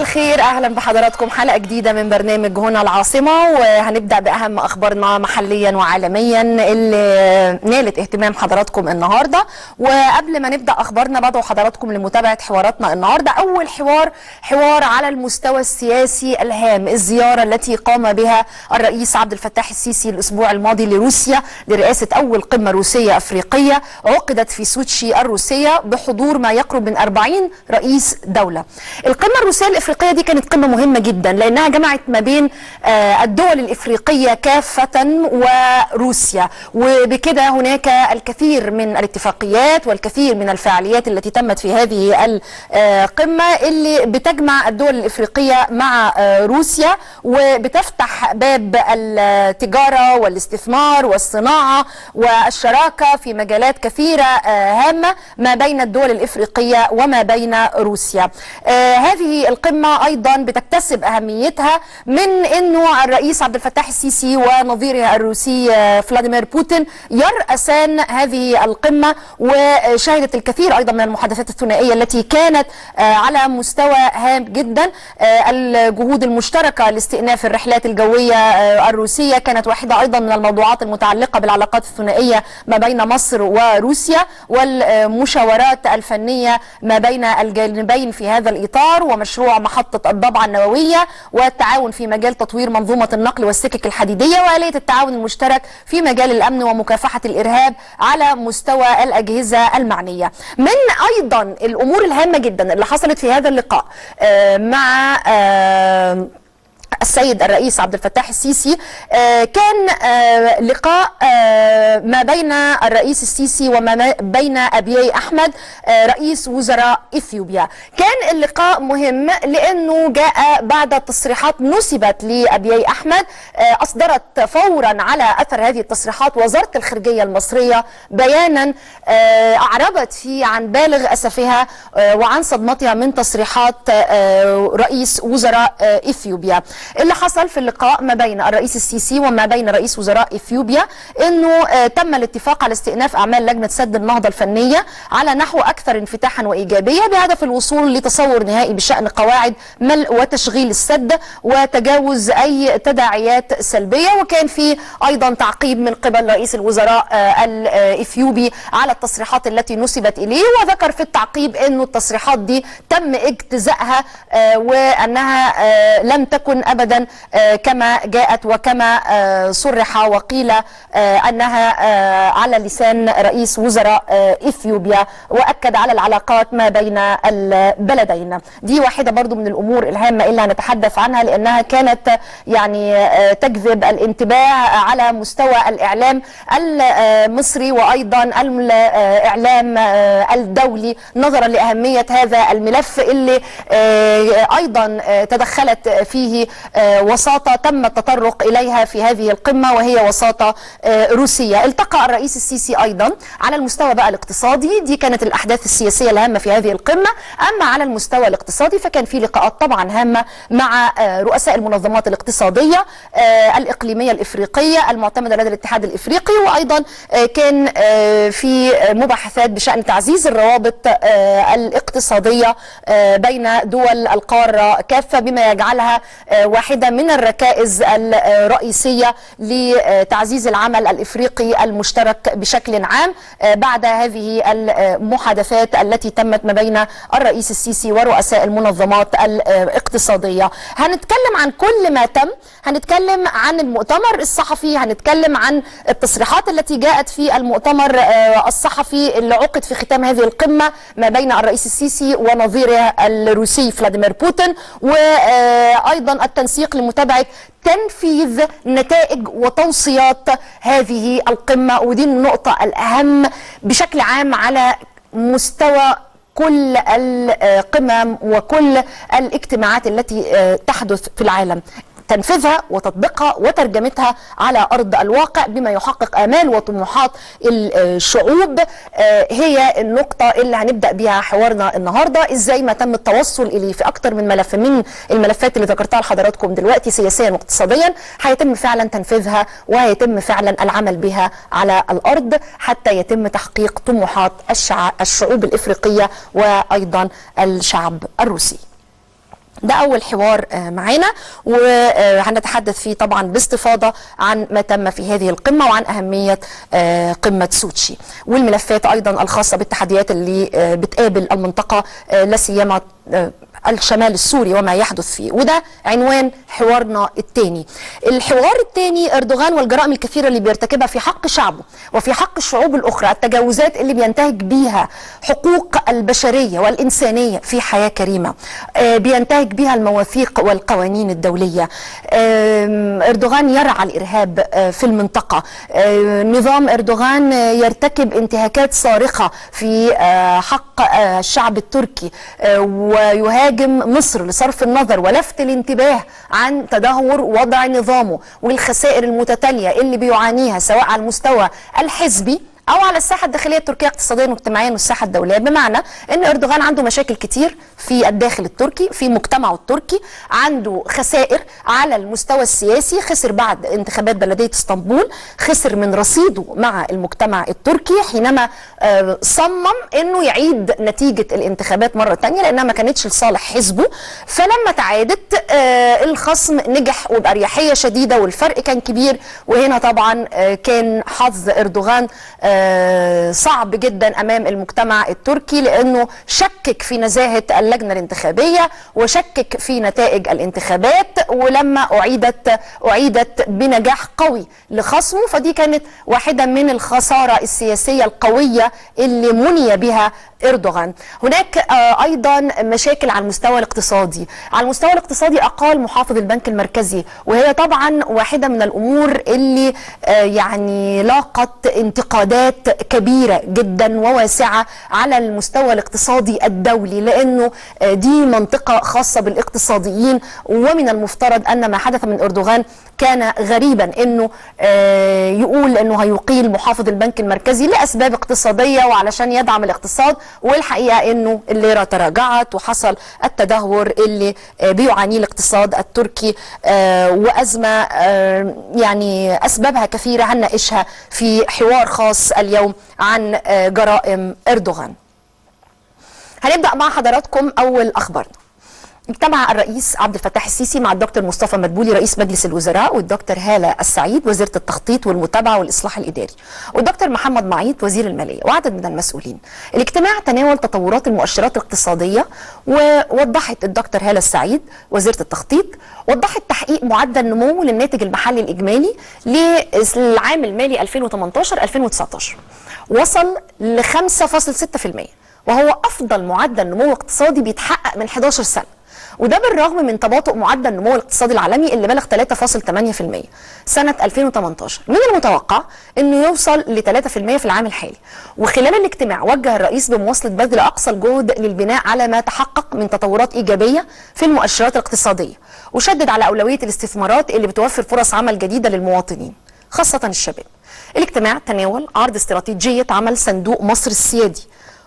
الخير اهلا بحضراتكم حلقه جديده من برنامج هنا العاصمه وهنبدا باهم اخبارنا محليا وعالميا اللي نالت اهتمام حضراتكم النهارده وقبل ما نبدا اخبارنا بدعو حضراتكم لمتابعه حواراتنا النهارده اول حوار حوار على المستوى السياسي الهام الزياره التي قام بها الرئيس عبد الفتاح السيسي الاسبوع الماضي لروسيا لرئاسه اول قمه روسيه افريقيه عقدت في سوتشي الروسيه بحضور ما يقرب من 40 رئيس دوله القمه الروسيه الافريقيه دي كانت قمه مهمه جدا لانها جمعت ما بين آه، الدول الافريقيه كافه وروسيا وبكده هناك الكثير من الاتفاقيات والكثير من الفعاليات التي تمت في هذه القمه اللي بتجمع الدول الافريقيه مع آه، روسيا وبتفتح باب التجاره والاستثمار والصناعه والشراكه في مجالات كثيره آه، هامه ما بين الدول الافريقيه وما بين روسيا آه، هذه القمه ايضا بتكتسب اهميتها من انه الرئيس عبد الفتاح السيسي ونظيره الروسي آه، فلاديمير بوتين يرأسان هذه القمه وشهدت الكثير ايضا من المحادثات الثنائيه التي كانت آه، على مستوى هام جدا آه، الجهود المشتركه لاستئناف الرحلات الجويه آه، الروسيه كانت واحده ايضا من الموضوعات المتعلقه بالعلاقات الثنائيه ما بين مصر وروسيا والمشاورات الفنيه ما بين الجانبين في هذا الاطار ومشروع محطه الضبعه النوويه والتعاون في مجال تطوير منظومه النقل والسكك الحديديه واليه التعاون المشترك في مجال الامن ومكافحه الارهاب على مستوى الاجهزه المعنيه. من ايضا الامور الهامه جدا اللي حصلت في هذا اللقاء آه، مع آه، السيد الرئيس عبد الفتاح السيسي آه، كان آه، لقاء آه، ما بين الرئيس السيسي وما ما بين ابيي احمد آه، رئيس وزراء اثيوبيا كان اللقاء مهم لانه جاء بعد تصريحات نسبت لابيي احمد آه، اصدرت فورا على اثر هذه التصريحات وزاره الخارجيه المصريه بيانا آه، اعربت فيه عن بالغ اسفها آه، وعن صدمتها من تصريحات آه، رئيس وزراء آه، اثيوبيا اللي حصل في اللقاء ما بين الرئيس السيسي وما بين رئيس وزراء اثيوبيا انه آه، تم الاتفاق على استئناف اعمال لجنه سد النهضه الفنيه على نحو اكثر انفتاحا وايجابيه بهدف الوصول لتصور نهائي بشان قواعد ملء وتشغيل السد وتجاوز اي تداعيات سلبيه وكان في ايضا تعقيب من قبل رئيس الوزراء آه، الاثيوبي على التصريحات التي نسبت اليه وذكر في التعقيب انه التصريحات دي تم اجتزائها آه، وانها آه، لم تكن ابدا آه، كما جاءت وكما آه، صرح وقيل آه، انها آه، على لسان رئيس وزراء آه، اثيوبيا واكد على العلاقات ما بين البلدين دي واحده برضو من الامور الهامه اللي هنتحدث عنها لانها كانت يعني آه، تجذب الانتباه على مستوى الاعلام المصري وايضا الاعلام آه، الدولي نظرا لاهميه هذا الملف اللي آه، ايضا آه، تدخلت فيه آه، وساطه تم التطرق اليها في هذه القمه وهي وساطه آه، روسيه التقى الرئيس السيسي ايضا على المستوى بقى الاقتصادي دي كانت الاحداث السياسيه الهامه في هذه القمه اما على المستوى الاقتصادي فكان في لقاءات طبعا هامه مع آه، رؤساء المنظمات الاقتصاديه آه، الاقليميه الافريقيه المعتمده لدى الاتحاد الافريقي وايضا آه، كان آه، في مباحثات بشان تعزيز الروابط آه، الاقتصاديه آه، بين دول القاره كافه بما يجعلها آه، واحده من الركائز الرئيسيه لتعزيز العمل الافريقي المشترك بشكل عام آه، بعد هذه المحادثات التي تمت ما بين الرئيس السيسي ورؤساء المنظمات الاقتصاديه هنتكلم عن كل ما تم هنتكلم عن المؤتمر الصحفي هنتكلم عن التصريحات التي جاءت في المؤتمر آه، الصحفي اللي عقد في ختام هذه القمه ما بين الرئيس السيسي ونظيره الروسي فلاديمير بوتين وايضا التنسيق لمتابعه تنفيذ نتائج وتوصيات هذه القمه ودي النقطه الاهم بشكل عام على مستوى كل القمم وكل الاجتماعات التي آه، تحدث في العالم تنفيذها وتطبيقها وترجمتها على ارض الواقع بما يحقق امال وطموحات الشعوب آه، هي النقطه اللي هنبدا بيها حوارنا النهارده ازاي ما تم التوصل اليه في اكتر من ملف من الملفات اللي ذكرتها لحضراتكم دلوقتي سياسيا واقتصاديا هيتم فعلا تنفيذها وهيتم فعلا العمل بها على الارض حتى يتم تحقيق طموحات الشع... الشعوب الافريقيه وايضا الشعب الروسي ده أول حوار آه، معانا وهنتحدث فيه طبعا باستفاضة عن ما تم في هذه القمة وعن أهمية آه، قمة سوتشي والملفات أيضا الخاصة بالتحديات اللي آه، بتقابل المنطقة آه، لا سيما آه، الشمال السوري وما يحدث فيه وده عنوان حوارنا الثاني الحوار الثاني اردوغان والجرائم الكثيره اللي بيرتكبها في حق شعبه وفي حق الشعوب الاخرى التجاوزات اللي بينتهك بيها حقوق البشريه والانسانيه في حياه كريمه آه، بينتهك بيها المواثيق والقوانين الدوليه آم، اردوغان يرعى الارهاب آه، في المنطقه آه، نظام اردوغان آه، يرتكب انتهاكات صارخه في آه، حق آه، الشعب التركي آه، ويهاجم مصر لصرف النظر ولفت الانتباه عن تدهور وضع نظامه والخسائر المتتاليه اللي بيعانيها سواء على المستوى الحزبي او على الساحه الداخليه التركيه اقتصاديا واجتماعيا والساحه الدوليه بمعنى ان اردوغان عنده مشاكل كتير في الداخل التركي في مجتمعه التركي عنده خسائر على المستوى السياسي خسر بعد انتخابات بلديه اسطنبول خسر من رصيده مع المجتمع التركي حينما آه، صمم انه يعيد نتيجه الانتخابات مره تانية لانها ما كانتش لصالح حزبه فلما تعادت آه، الخصم نجح وباريحيه شديده والفرق كان كبير وهنا طبعا آه، كان حظ اردوغان آه، صعب جدا امام المجتمع التركي لانه شكك في نزاهه اللجنه الانتخابيه وشكك في نتائج الانتخابات ولما اعيدت اعيدت بنجاح قوي لخصمه فدي كانت واحده من الخساره السياسيه القويه اللي مني بها اردوغان هناك آه، ايضا مشاكل على المستوى الاقتصادي على المستوى الاقتصادي اقال محافظ البنك المركزي وهي طبعا واحده من الامور اللي آه، يعني لاقت انتقادات كبيره جدا وواسعه على المستوى الاقتصادي الدولي لانه آه، دي منطقه خاصه بالاقتصاديين ومن المفترض ان ما حدث من اردوغان كان غريبا انه آه، يقول انه هيقيل محافظ البنك المركزي لاسباب اقتصاديه وعلشان يدعم الاقتصاد والحقيقه انه الليره تراجعت وحصل التدهور اللي آه، بيعانيه الاقتصاد التركي آه، وازمه آه، يعني اسبابها كثيره هنناقشها في حوار خاص اليوم عن آه، جرائم اردوغان. هنبدا مع حضراتكم اول اخبارنا. اجتمع الرئيس عبد الفتاح السيسي مع الدكتور مصطفى مدبولي رئيس مجلس الوزراء والدكتور هالة السعيد وزيرة التخطيط والمتابعة والإصلاح الإداري والدكتور محمد معيط وزير المالية وعدد من المسؤولين الاجتماع تناول تطورات المؤشرات الاقتصادية ووضحت الدكتور هالة السعيد وزيرة التخطيط وضحت تحقيق معدل نمو للناتج المحلي الإجمالي للعام المالي 2018-2019 وصل ل 5.6% وهو أفضل معدل نمو اقتصادي بيتحقق من 11 سنة وده بالرغم من تباطؤ معدل النمو الاقتصادي العالمي اللي بلغ 3.8% سنة 2018 من المتوقع انه يوصل ل 3% في العام الحالي وخلال الاجتماع وجه الرئيس بمواصلة بذل اقصى الجهد للبناء على ما تحقق من تطورات ايجابية في المؤشرات الاقتصادية وشدد على اولوية الاستثمارات اللي بتوفر فرص عمل جديدة للمواطنين خاصة الشباب الاجتماع تناول عرض استراتيجية عمل صندوق مصر السيادي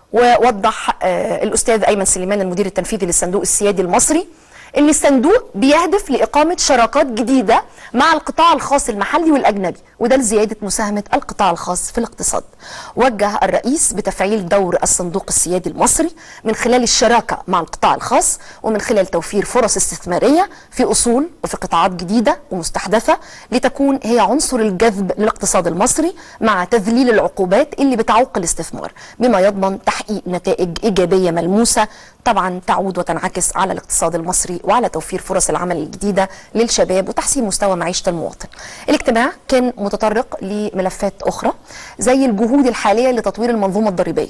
ووضح آه، الاستاذ ايمن سليمان المدير التنفيذي للصندوق السيادي المصري ان الصندوق بيهدف لاقامه شراكات جديده مع القطاع الخاص المحلي والاجنبي وده لزياده مساهمه القطاع الخاص في الاقتصاد. وجه الرئيس بتفعيل دور الصندوق السيادي المصري من خلال الشراكه مع القطاع الخاص ومن خلال توفير فرص استثماريه في اصول وفي قطاعات جديده ومستحدثه لتكون هي عنصر الجذب للاقتصاد المصري مع تذليل العقوبات اللي بتعوق الاستثمار بما يضمن تحقيق نتائج ايجابيه ملموسه طبعا تعود وتنعكس على الاقتصاد المصري وعلى توفير فرص العمل الجديده للشباب وتحسين مستوى معيشه المواطن. الاجتماع كان متطرق لملفات اخرى زي الجهود الحاليه لتطوير المنظومه الضريبيه.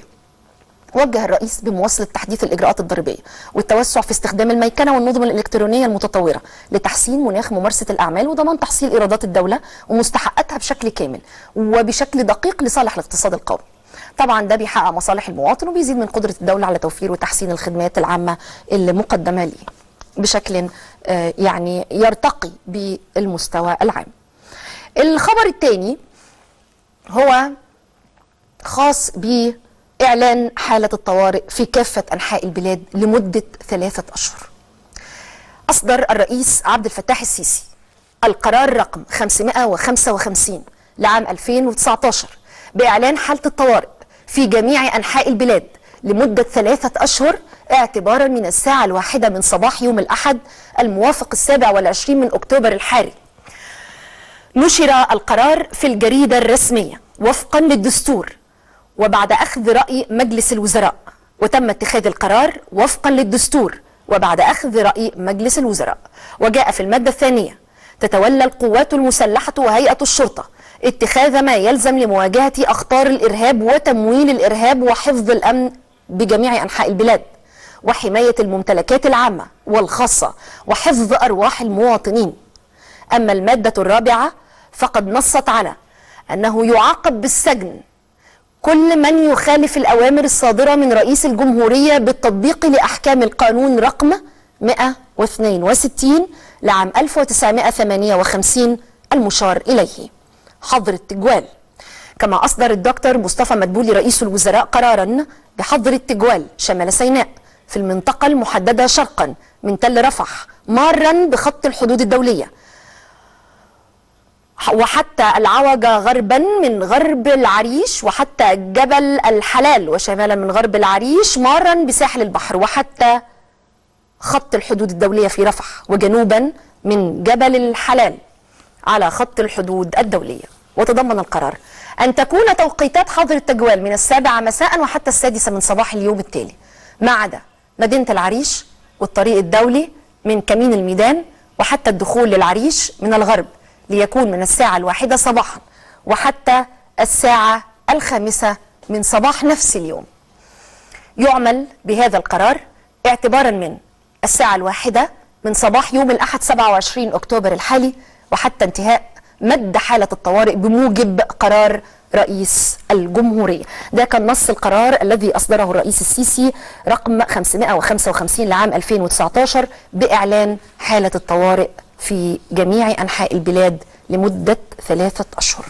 وجه الرئيس بمواصلة تحديث الإجراءات الضريبية والتوسع في استخدام الميكنة والنظم الإلكترونية المتطورة لتحسين مناخ ممارسة الأعمال وضمان تحصيل إيرادات الدولة ومستحقاتها بشكل كامل وبشكل دقيق لصالح الاقتصاد القومي. طبعا ده بيحقق مصالح المواطن وبيزيد من قدرة الدولة على توفير وتحسين الخدمات العامة المقدمة ليه بشكل آه، يعني يرتقي بالمستوى العام. الخبر الثاني هو خاص بإعلان حالة الطوارئ في كافة أنحاء البلاد لمدة ثلاثة أشهر أصدر الرئيس عبد الفتاح السيسي القرار رقم 555 لعام 2019 بإعلان حالة الطوارئ في جميع أنحاء البلاد لمدة ثلاثة أشهر اعتبارا من الساعة الواحدة من صباح يوم الأحد الموافق السابع والعشرين من أكتوبر الحالي نشر القرار في الجريدة الرسمية وفقا للدستور وبعد أخذ رأي مجلس الوزراء وتم اتخاذ القرار وفقا للدستور وبعد أخذ رأي مجلس الوزراء وجاء في المادة الثانية تتولى القوات المسلحة وهيئة الشرطة اتخاذ ما يلزم لمواجهة أخطار الإرهاب وتمويل الإرهاب وحفظ الأمن بجميع أنحاء البلاد وحماية الممتلكات العامة والخاصة وحفظ أرواح المواطنين أما المادة الرابعة فقد نصت على أنه يعاقب بالسجن كل من يخالف الأوامر الصادرة من رئيس الجمهورية بالتطبيق لأحكام القانون رقم 162 لعام 1958 المشار إليه حظر التجوال كما أصدر الدكتور مصطفى مدبولي رئيس الوزراء قرارا بحظر التجوال شمال سيناء في المنطقة المحددة شرقا من تل رفح مارا بخط الحدود الدولية وحتى العوجة غربا من غرب العريش وحتى جبل الحلال وشمالا من غرب العريش مارا بساحل البحر وحتى خط الحدود الدولية في رفح وجنوبا من جبل الحلال على خط الحدود الدولية وتضمن القرار أن تكون توقيتات حظر التجوال من السابعة مساء وحتى السادسة من صباح اليوم التالي ما عدا مدينة العريش والطريق الدولي من كمين الميدان وحتى الدخول للعريش من الغرب ليكون من الساعة الواحدة صباحا وحتى الساعة الخامسة من صباح نفس اليوم يعمل بهذا القرار اعتبارا من الساعة الواحدة من صباح يوم الأحد 27 أكتوبر الحالي وحتى انتهاء مد حالة الطوارئ بموجب قرار رئيس الجمهورية ده كان نص القرار الذي أصدره الرئيس السيسي رقم 555 لعام 2019 بإعلان حالة الطوارئ في جميع أنحاء البلاد لمدة ثلاثة أشهر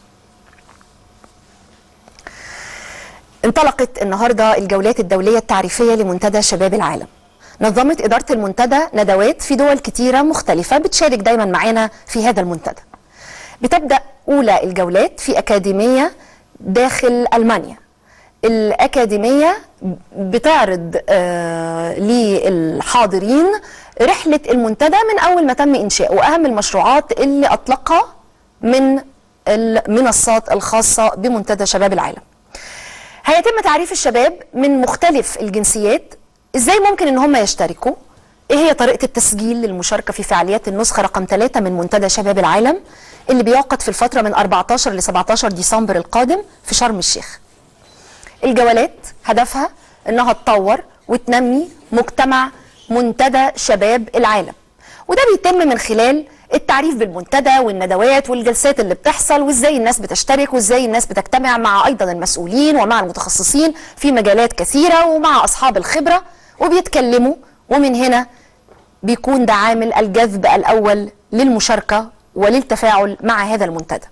انطلقت النهاردة الجولات الدولية التعريفية لمنتدى شباب العالم نظمت إدارة المنتدى ندوات في دول كتيرة مختلفة بتشارك دايما معنا في هذا المنتدى بتبدأ أولى الجولات في أكاديمية داخل ألمانيا الأكاديمية بتعرض آه للحاضرين رحلة المنتدى من أول ما تم إنشاؤه وأهم المشروعات اللي أطلقها من المنصات الخاصة بمنتدى شباب العالم هيتم تعريف الشباب من مختلف الجنسيات ازاي ممكن ان هم يشتركوا ايه هي طريقة التسجيل للمشاركة في فعاليات النسخة رقم 3 من منتدى شباب العالم اللي بيعقد في الفترة من 14 ل 17 ديسمبر القادم في شرم الشيخ الجولات هدفها انها تطور وتنمي مجتمع منتدى شباب العالم وده بيتم من خلال التعريف بالمنتدى والندوات والجلسات اللي بتحصل وازاي الناس بتشترك وازاي الناس بتجتمع مع ايضا المسؤولين ومع المتخصصين في مجالات كثيره ومع اصحاب الخبره وبيتكلموا ومن هنا بيكون ده عامل الجذب الاول للمشاركه وللتفاعل مع هذا المنتدى.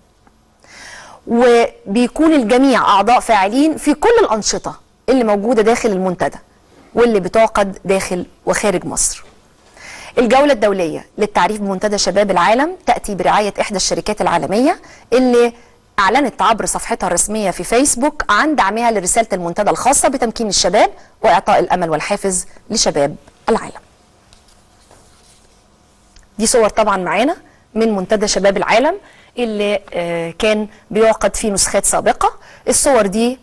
وبيكون الجميع اعضاء فاعلين في كل الانشطه اللي موجوده داخل المنتدى واللي بتعقد داخل وخارج مصر. الجولة الدولية للتعريف بمنتدى شباب العالم تأتي برعاية إحدى الشركات العالمية اللي أعلنت عبر صفحتها الرسمية في فيسبوك عن دعمها لرسالة المنتدى الخاصة بتمكين الشباب وإعطاء الأمل والحافز لشباب العالم دي صور طبعا معانا من منتدى شباب العالم اللي كان بيعقد في نسخات سابقة الصور دي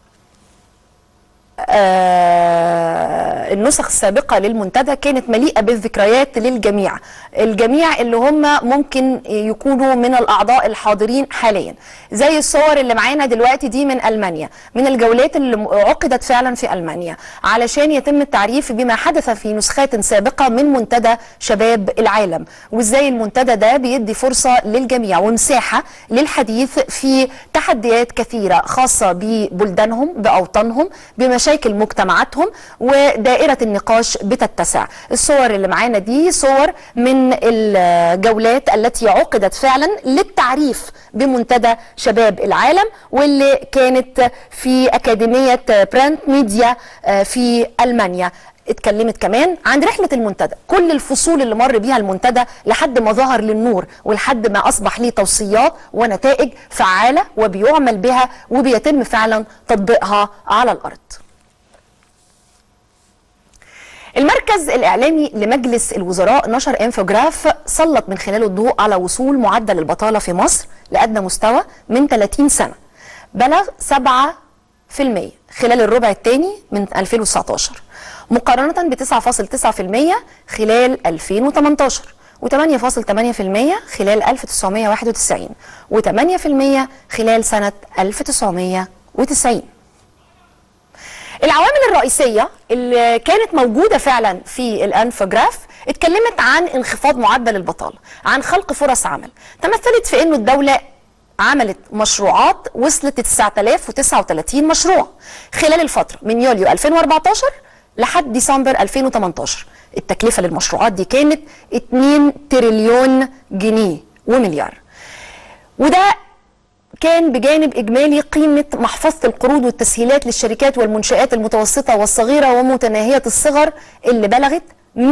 آه النسخ السابقة للمنتدى كانت مليئة بالذكريات للجميع الجميع اللي هم ممكن يكونوا من الأعضاء الحاضرين حاليا زي الصور اللي معانا دلوقتي دي من ألمانيا من الجولات اللي عقدت فعلا في ألمانيا علشان يتم التعريف بما حدث في نسخات سابقة من منتدى شباب العالم وازاي المنتدى ده بيدي فرصة للجميع ومساحة للحديث في تحديات كثيرة خاصة ببلدانهم بأوطانهم بمشاكل مشاكل مجتمعاتهم ودائرة النقاش بتتسع الصور اللي معانا دي صور من الجولات التي عقدت فعلا للتعريف بمنتدى شباب العالم واللي كانت في أكاديمية براند ميديا في ألمانيا اتكلمت كمان عن رحلة المنتدى كل الفصول اللي مر بيها المنتدى لحد ما ظهر للنور ولحد ما أصبح ليه توصيات ونتائج فعالة وبيعمل بها وبيتم فعلا تطبيقها على الأرض المركز الإعلامي لمجلس الوزراء نشر انفوجراف سلط من خلاله الضوء على وصول معدل البطالة في مصر لأدنى مستوى من 30 سنة بلغ 7% خلال الربع الثاني من 2019 مقارنة ب 9.9% خلال 2018 و8.8% خلال 1991 و8% خلال سنة 1990 العوامل الرئيسية اللي كانت موجودة فعلا في الانفوجراف اتكلمت عن انخفاض معدل البطالة عن خلق فرص عمل تمثلت في انه الدولة عملت مشروعات وصلت 9039 مشروع خلال الفترة من يوليو 2014 لحد ديسمبر 2018 التكلفة للمشروعات دي كانت 2 تريليون جنيه ومليار وده كان بجانب إجمالي قيمة محفظة القروض والتسهيلات للشركات والمنشآت المتوسطة والصغيرة ومتناهية الصغر اللي بلغت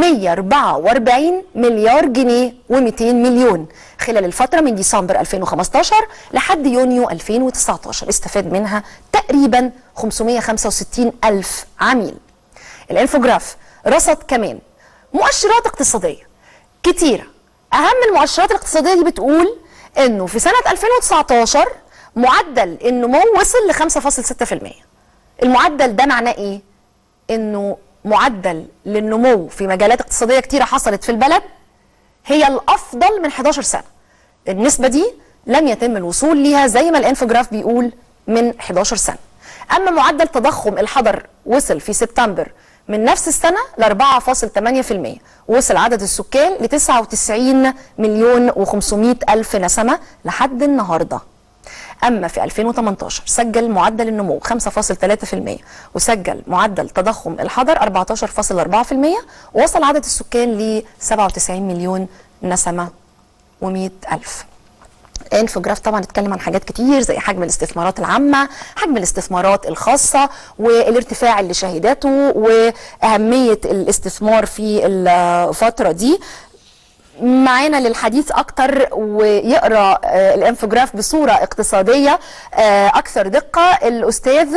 144 مليار جنيه و200 مليون خلال الفترة من ديسمبر 2015 لحد يونيو 2019 استفاد منها تقريبا 565 ألف عميل الانفوجراف رصد كمان مؤشرات اقتصادية كتيرة أهم المؤشرات الاقتصادية دي بتقول انه في سنة 2019 معدل النمو وصل ل 5.6% المعدل ده معناه ايه؟ انه معدل للنمو في مجالات اقتصادية كتيرة حصلت في البلد هي الافضل من 11 سنة النسبة دي لم يتم الوصول ليها زي ما الانفوجراف بيقول من 11 سنة اما معدل تضخم الحضر وصل في سبتمبر من نفس السنة ل 4.8% وصل عدد السكان ل 99 مليون و500 ألف نسمة لحد النهاردة أما في 2018 سجل معدل النمو 5.3% وسجل معدل تضخم الحضر 14.4% ووصل عدد السكان ل 97 مليون نسمة و100 ألف انفوجراف طبعا اتكلم عن حاجات كتير زي حجم الاستثمارات العامة حجم الاستثمارات الخاصة والارتفاع اللي شهدته وأهمية الاستثمار في الفترة دي معانا للحديث اكتر ويقرا الانفوجراف بصوره اقتصاديه اكثر دقه الاستاذ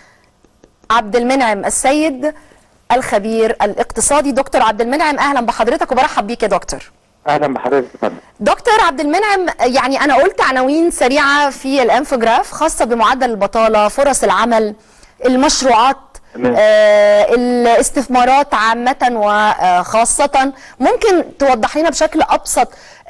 عبد المنعم السيد الخبير الاقتصادي دكتور عبد المنعم اهلا بحضرتك وبرحب بيك يا دكتور اهلا بحضرتك اتفضل دكتور عبد المنعم يعني انا قلت عناوين سريعه في الانفوجراف خاصه بمعدل البطاله فرص العمل المشروعات آه الاستثمارات عامة وخاصة ممكن توضح لنا بشكل أبسط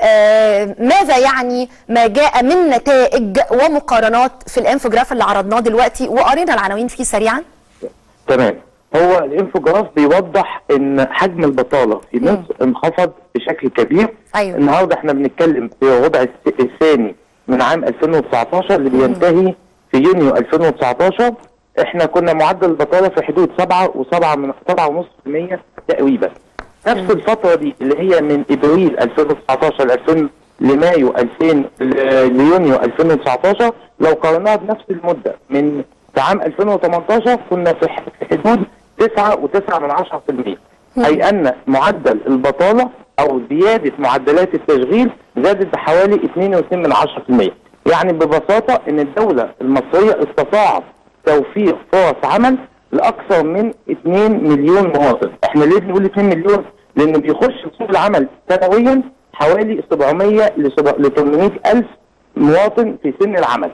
آه ماذا يعني ما جاء من نتائج ومقارنات في الانفوجراف اللي عرضناه دلوقتي وقرينا العناوين فيه سريعا تمام هو الانفوجراف بيوضح ان حجم البطاله في مصر انخفض بشكل كبير أيوة. النهارده احنا بنتكلم في الربع الثاني من عام 2019 اللي بينتهي في يونيو 2019 احنا كنا معدل البطاله في حدود 7 و7 من 7.5% تقريبا نفس الفتره دي اللي هي من ابريل 2019 ل 2000 لمايو 2000 ليونيو 2019 لو قارناها بنفس المده من في عام 2018 كنا في حدود 9 و9 من 10% اي ان معدل البطاله او زياده معدلات التشغيل زادت بحوالي 2.2 من 10% يعني ببساطه ان الدوله المصريه استطاعت توفير فرص عمل لاكثر من 2 مليون مواطن احنا ليه بنقول 2 مليون لان بيخش في سوق العمل سنويا حوالي 700 ل 800 الف مواطن في سن العمل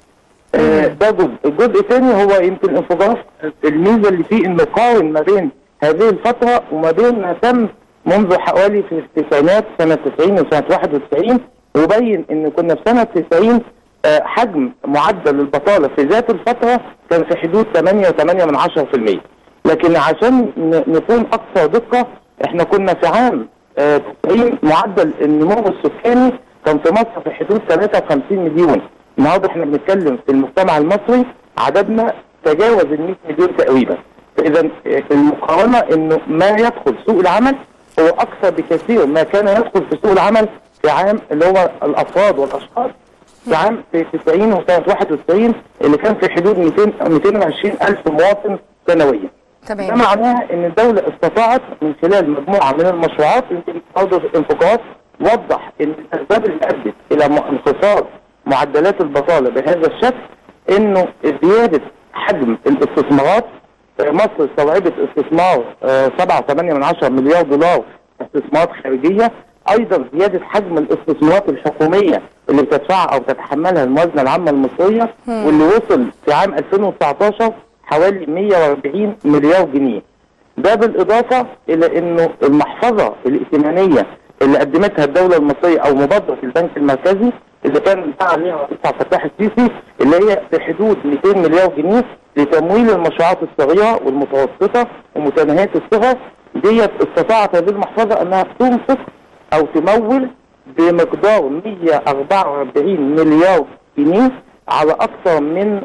آه ده جزء الجزء الثاني هو يمكن انفجار الميزه اللي فيه انه قارن ما بين هذه الفتره وما بين ما تم منذ حوالي في التسعينات سنه 90 وسنه 91 وبين ان كنا في سنه 90 آه حجم معدل البطاله في ذات الفتره كان في حدود 8.8 من 10% لكن عشان نكون اكثر دقه احنا كنا في عام آه 90 معدل النمو السكاني كان في مصر في حدود 53 مليون النهارده احنا بنتكلم في المجتمع المصري عددنا تجاوز ال 100 مليون تقريبا فاذا المقارنه انه ما يدخل سوق العمل هو اكثر بكثير ما كان يدخل في سوق العمل في عام اللي هو الافراد والاشخاص في عام في 90 وسنه 91 اللي كان في حدود 200 220 الف مواطن سنويا. تمام ده معناه ان الدوله استطاعت من خلال مجموعه من المشروعات يمكن برضه الانفجار وضح ان الاسباب اللي ادت الى انخفاض معدلات البطاله بهذا الشكل انه زياده حجم الاستثمارات مصر استوعبت استثمار آه، 7.8 من عشرة مليار دولار استثمارات خارجيه ايضا زياده حجم الاستثمارات الحكوميه اللي بتدفعها او تتحملها الموازنه العامه المصريه واللي وصل في عام 2019 حوالي 140 مليار جنيه ده بالاضافه الى انه المحفظه الائتمانيه اللي قدمتها الدوله المصريه او مبادره البنك المركزي اللي كان بتاع عليها رئيس عبد الفتاح السيسي اللي هي في حدود 200 مليار جنيه لتمويل المشروعات الصغيره والمتوسطه ومتناهيه الصغر ديت استطاعت هذه المحفظه انها تنفق او تمول بمقدار 144 مليار جنيه على اكثر من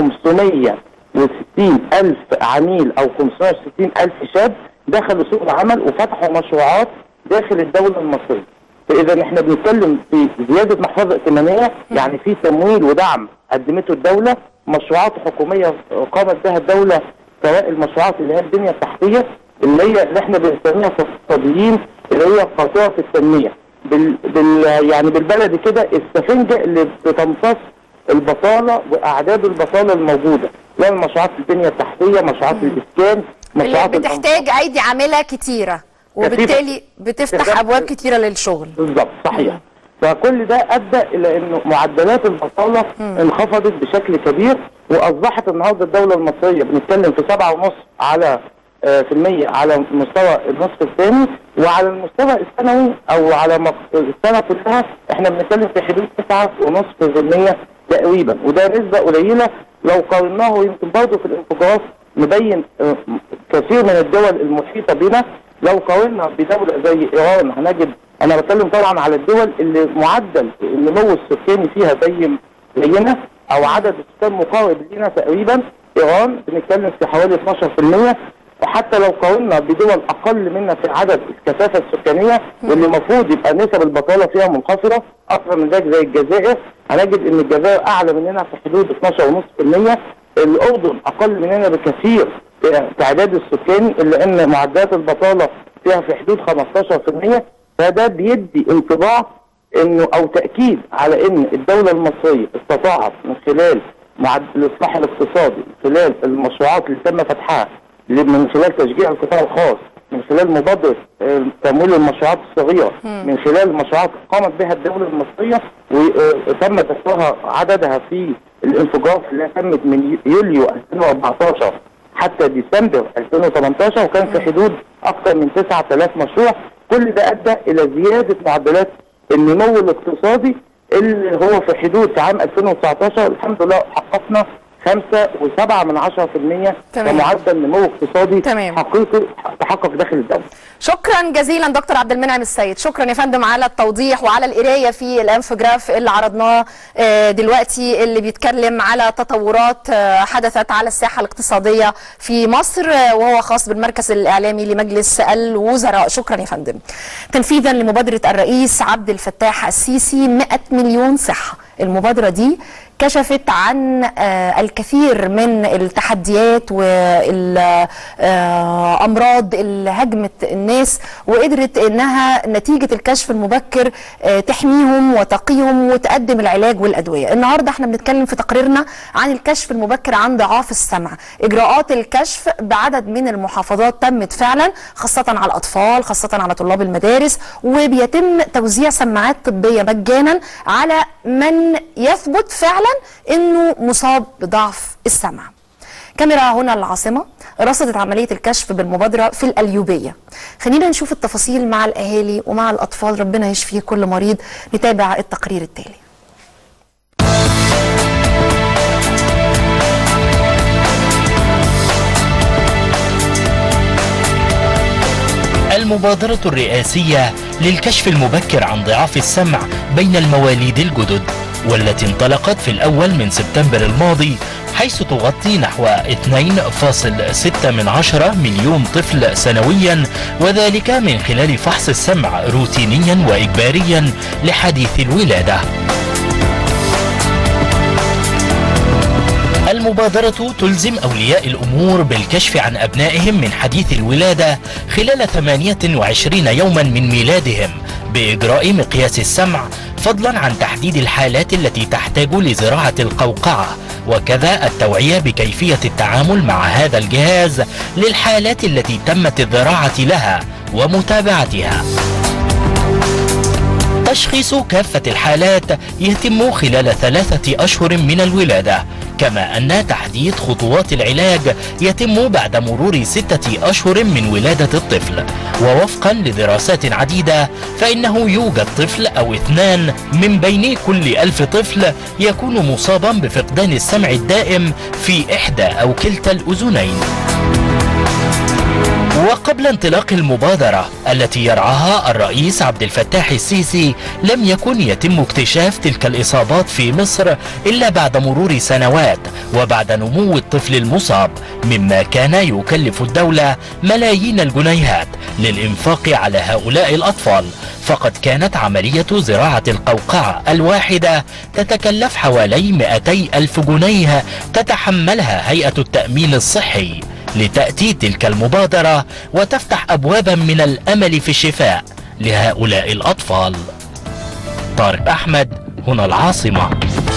560 الف عميل او 560 الف شاب دخلوا سوق العمل وفتحوا مشروعات داخل الدوله المصريه. فاذا احنا بنتكلم في زياده محفظه ائتمانيه يعني في تمويل ودعم قدمته الدوله مشروعات حكوميه قامت بها الدوله سواء المشروعات اللي هي البنيه التحتيه اللي هي اللي احنا بنسميها في الاقتصاديين اللي هي قاطره التنميه بال, بال يعني بالبلدي كده السفنجه اللي بتمتص البطاله واعداد البطاله الموجوده يعني مشروعات البنيه التحتيه مشروعات الاسكان اللي مشروعات بتحتاج ايدي عامله كتيره وبالتالي بتفتح استخدام- ابواب كتيره للشغل بالظبط صحيح فكل ده ادى الى انه معدلات البطاله انخفضت بشكل كبير واصبحت النهارده الدوله المصريه بنتكلم في سبعة ونص على آه، في المية على مستوى النصف الثاني وعلى المستوى السنوي او على مق- السنه كلها احنا بنتكلم في حدود تسعة ونص في المية تقريبا وده نسبه قليله لو قارناه يمكن برضه في الانفجار نبين آه، كثير من الدول المحيطه بنا لو قارنا بدوله زي ايران هنجد انا بتكلم طبعا على الدول اللي معدل النمو السكاني فيها زي زينا او عدد السكان مقارب لينا تقريبا ايران بنتكلم في حوالي 12% وحتى لو قارنا بدول اقل منا في عدد الكثافه السكانيه واللي المفروض يبقى نسب البطاله فيها منخفضه اكثر من ذلك زي الجزائر هنجد ان الجزائر اعلى مننا في حدود 12.5% الاردن اقل مننا بكثير في تعداد السكاني الا ان معدلات البطاله فيها في حدود 15% فده بيدي انطباع انه او تاكيد على ان الدوله المصريه استطاعت من خلال معدل الاصلاح الاقتصادي من خلال المشروعات اللي تم فتحها اللي من خلال تشجيع القطاع الخاص من خلال مبادره آه، تمويل المشروعات الصغيره من خلال مشروعات قامت بها الدوله المصريه وتم دفعها عددها في الانفجار اللي تمت من يوليو 2014 حتى ديسمبر 2018 وكان في حدود اكثر من 9000 مشروع كل ده ادى الى زياده معدلات النمو الاقتصادي اللي هو في حدود في عام 2019 الحمد لله حققنا 5.7 من 10% تمام. كمعدل نمو اقتصادي تمام. حقيقي تحقق داخل الدوله شكرا جزيلا دكتور عبد المنعم السيد شكرا يا فندم على التوضيح وعلى القرايه في الانفوجراف اللي عرضناه آه، دلوقتي اللي بيتكلم على تطورات آه، حدثت على الساحه الاقتصاديه في مصر آه، وهو خاص بالمركز الاعلامي لمجلس الوزراء شكرا يا فندم تنفيذا لمبادره الرئيس عبد الفتاح السيسي 100 مليون صحه المبادره دي كشفت عن آه، الكثير من التحديات والامراض اللي هجمت الناس وقدرت انها نتيجه الكشف المبكر آه، تحميهم وتقيهم وتقدم العلاج والادويه. النهارده احنا بنتكلم في تقريرنا عن الكشف المبكر عن ضعاف السمع. اجراءات الكشف بعدد من المحافظات تمت فعلا خاصه على الاطفال خاصه على طلاب المدارس وبيتم توزيع سماعات طبيه مجانا على من يثبت فعلا انه مصاب بضعف السمع. كاميرا هنا العاصمة رصدت عملية الكشف بالمبادرة في الأليوبية خلينا نشوف التفاصيل مع الأهالي ومع الأطفال ربنا يشفي كل مريض نتابع التقرير التالي المبادرة الرئاسية للكشف المبكر عن ضعاف السمع بين المواليد الجدد والتي انطلقت في الأول من سبتمبر الماضي حيث تغطي نحو 2.6 من عشرة مليون طفل سنويا وذلك من خلال فحص السمع روتينيا وإجباريا لحديث الولادة المبادرة تلزم أولياء الأمور بالكشف عن أبنائهم من حديث الولادة خلال 28 يوما من ميلادهم بإجراء مقياس السمع فضلا عن تحديد الحالات التي تحتاج لزراعة القوقعة وكذا التوعية بكيفية التعامل مع هذا الجهاز للحالات التي تمت الذراعة لها ومتابعتها تشخيص كافة الحالات يتم خلال ثلاثة أشهر من الولادة كما أن تحديد خطوات العلاج يتم بعد مرور ستة أشهر من ولادة الطفل ووفقا لدراسات عديدة فإنه يوجد طفل أو اثنان من بين كل ألف طفل يكون مصابا بفقدان السمع الدائم في إحدى أو كلتا الأذنين وقبل انطلاق المبادرة التي يرعاها الرئيس عبد الفتاح السيسي لم يكن يتم اكتشاف تلك الإصابات في مصر إلا بعد مرور سنوات وبعد نمو الطفل المصاب مما كان يكلف الدولة ملايين الجنيهات للإنفاق على هؤلاء الأطفال فقد كانت عملية زراعة القوقعة الواحدة تتكلف حوالي 200 ألف جنيه تتحملها هيئة التأمين الصحي لتأتي تلك المبادرة وتفتح أبوابا من الأمل في الشفاء لهؤلاء الأطفال طارق أحمد هنا العاصمة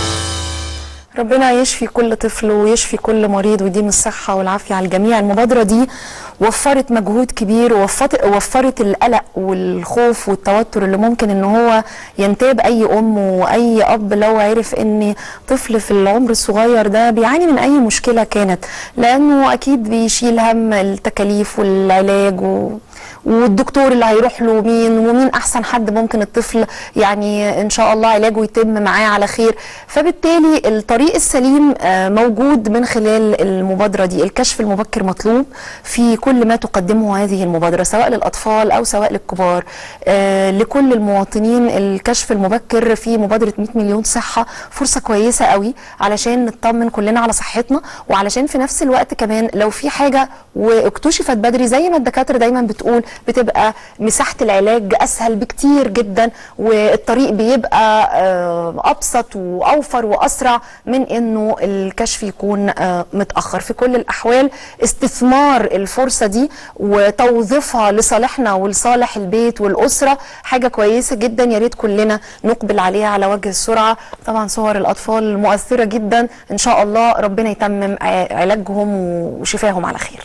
ربنا يشفي كل طفل ويشفي كل مريض ويديم الصحة والعافية على الجميع المبادرة دي وفرت مجهود كبير ووفرت وفرت القلق والخوف والتوتر اللي ممكن ان هو ينتاب اي ام واي اب لو عرف ان طفل في العمر الصغير ده بيعاني من اي مشكلة كانت لانه اكيد بيشيل هم التكاليف والعلاج و والدكتور اللي هيروح له مين ومين احسن حد ممكن الطفل يعني ان شاء الله علاجه يتم معاه على خير فبالتالي الطريق السليم آه، موجود من خلال المبادره دي الكشف المبكر مطلوب في كل ما تقدمه هذه المبادره سواء للاطفال او سواء للكبار آه، لكل المواطنين الكشف المبكر في مبادره 100 مليون صحه فرصه كويسه قوي علشان نطمن كلنا على صحتنا وعلشان في نفس الوقت كمان لو في حاجه واكتشفت بدري زي ما الدكاتره دايما بتقول بتبقى مساحه العلاج اسهل بكتير جدا والطريق بيبقى آه، ابسط واوفر واسرع من انه الكشف يكون آه، متاخر في كل الاحوال استثمار الفرصه دي وتوظيفها لصالحنا ولصالح البيت والاسره حاجه كويسه جدا يا ريت كلنا نقبل عليها على وجه السرعه طبعا صور الاطفال مؤثره جدا ان شاء الله ربنا يتمم ع- علاجهم وشفاهم على خير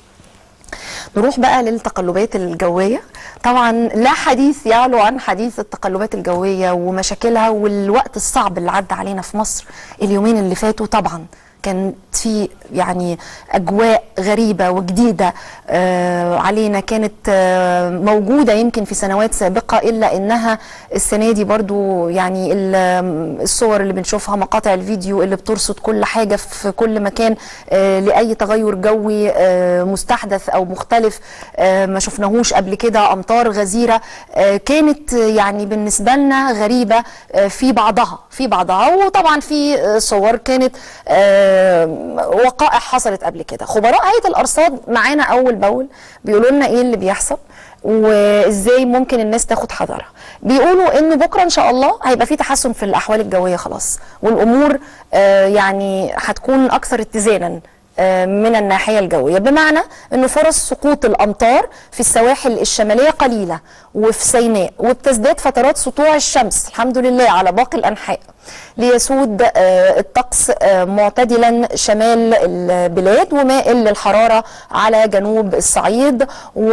نروح بقى للتقلبات الجوية طبعا لا حديث يعلو عن حديث التقلبات الجوية ومشاكلها والوقت الصعب اللي عدى علينا في مصر اليومين اللي فاتوا طبعا كان في يعني اجواء غريبه وجديده آه علينا كانت آه موجوده يمكن في سنوات سابقه الا انها السنه دي برضو يعني ال- الصور اللي بنشوفها مقاطع الفيديو اللي بترصد كل حاجه في كل مكان آه لاي تغير جوي آه مستحدث او مختلف آه ما شفناهوش قبل كده امطار غزيره آه كانت يعني بالنسبه لنا غريبه آه في بعضها في بعضها وطبعا في آه صور كانت آه وقائع حصلت قبل كده خبراء هيئه الارصاد معانا اول باول بيقولوا لنا ايه اللي بيحصل وازاي ممكن الناس تاخد حذرها بيقولوا ان بكره ان شاء الله هيبقى في تحسن في الاحوال الجويه خلاص والامور آه يعني هتكون اكثر اتزانا آه، من الناحيه الجويه بمعنى ان فرص سقوط الامطار في السواحل الشماليه قليله وفي سيناء وبتزداد فترات سطوع الشمس الحمد لله على باقي الانحاء ليسود آه، الطقس آه، معتدلا شمال البلاد ومائل للحراره على جنوب الصعيد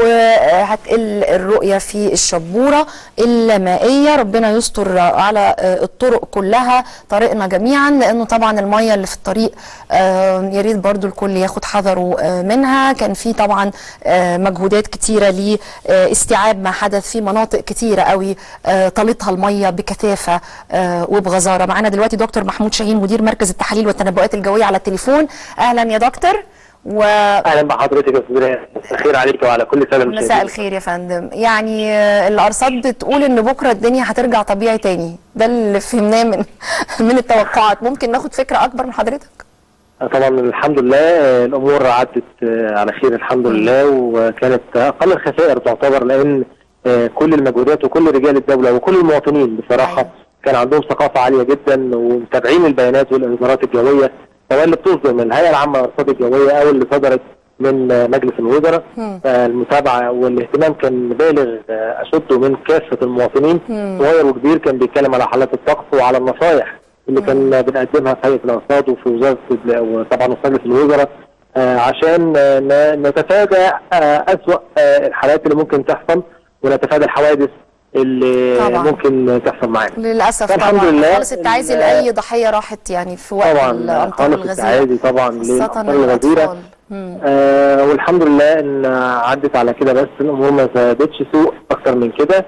وهتقل الرؤيه في الشبوره المائيه ربنا يستر على آه، الطرق كلها طريقنا جميعا لانه طبعا الميه اللي في الطريق آه، يا ريت برضو الكل ياخد حذره آه، منها كان في طبعا آه، مجهودات كتيره لاستيعاب ما حدث في مناطق كتيره قوي آه، طالتها الميه بكثافه آه، وبغزاره معانا دلوقتي دكتور محمود شاهين مدير مركز التحاليل والتنبؤات الجويه على التليفون اهلا يا دكتور و اهلا بحضرتك يا استاذ ريان مساء الخير عليك وعلى كل سنه مساء الخير يا فندم يعني آه، الارصاد بتقول ان بكره الدنيا هترجع طبيعي تاني ده اللي فهمناه من من التوقعات ممكن ناخد فكره اكبر من حضرتك طبعا الحمد لله آه، الامور عدت آه، على خير الحمد لله وكانت اقل الخسائر تعتبر لان آه، كل المجهودات وكل رجال الدوله وكل المواطنين بصراحه أيوة. كان عندهم ثقافه عاليه جدا ومتابعين البيانات والانذارات الجويه سواء اللي بتصدر من الهيئه العامه للارصاد الجويه او اللي صدرت من آه، مجلس الوزراء مم. المتابعه والاهتمام كان بالغ آه، اشده من كافه المواطنين صغير وكبير كان بيتكلم على حالات الطقس وعلى النصائح اللي كان بنقدمها في هيئه الارصاد وفي وزاره ال- وطبعا في مجلس الوزراء آه، عشان آه، ن- نتفادى آه، اسوأ آه، الحالات اللي ممكن تحصل ونتفادى الحوادث اللي طبعاً. ممكن تحصل معانا للاسف الحمد طبعا لله خالص التعازي ال- لاي ضحيه راحت يعني في وقت طبعا الامطار خالص الغزيره التعازي طبعا خاصه للامطار الغزيره الاطفال مم. آه والحمد لله ان عدت على كده بس الامور ما زادتش سوء اكتر من كده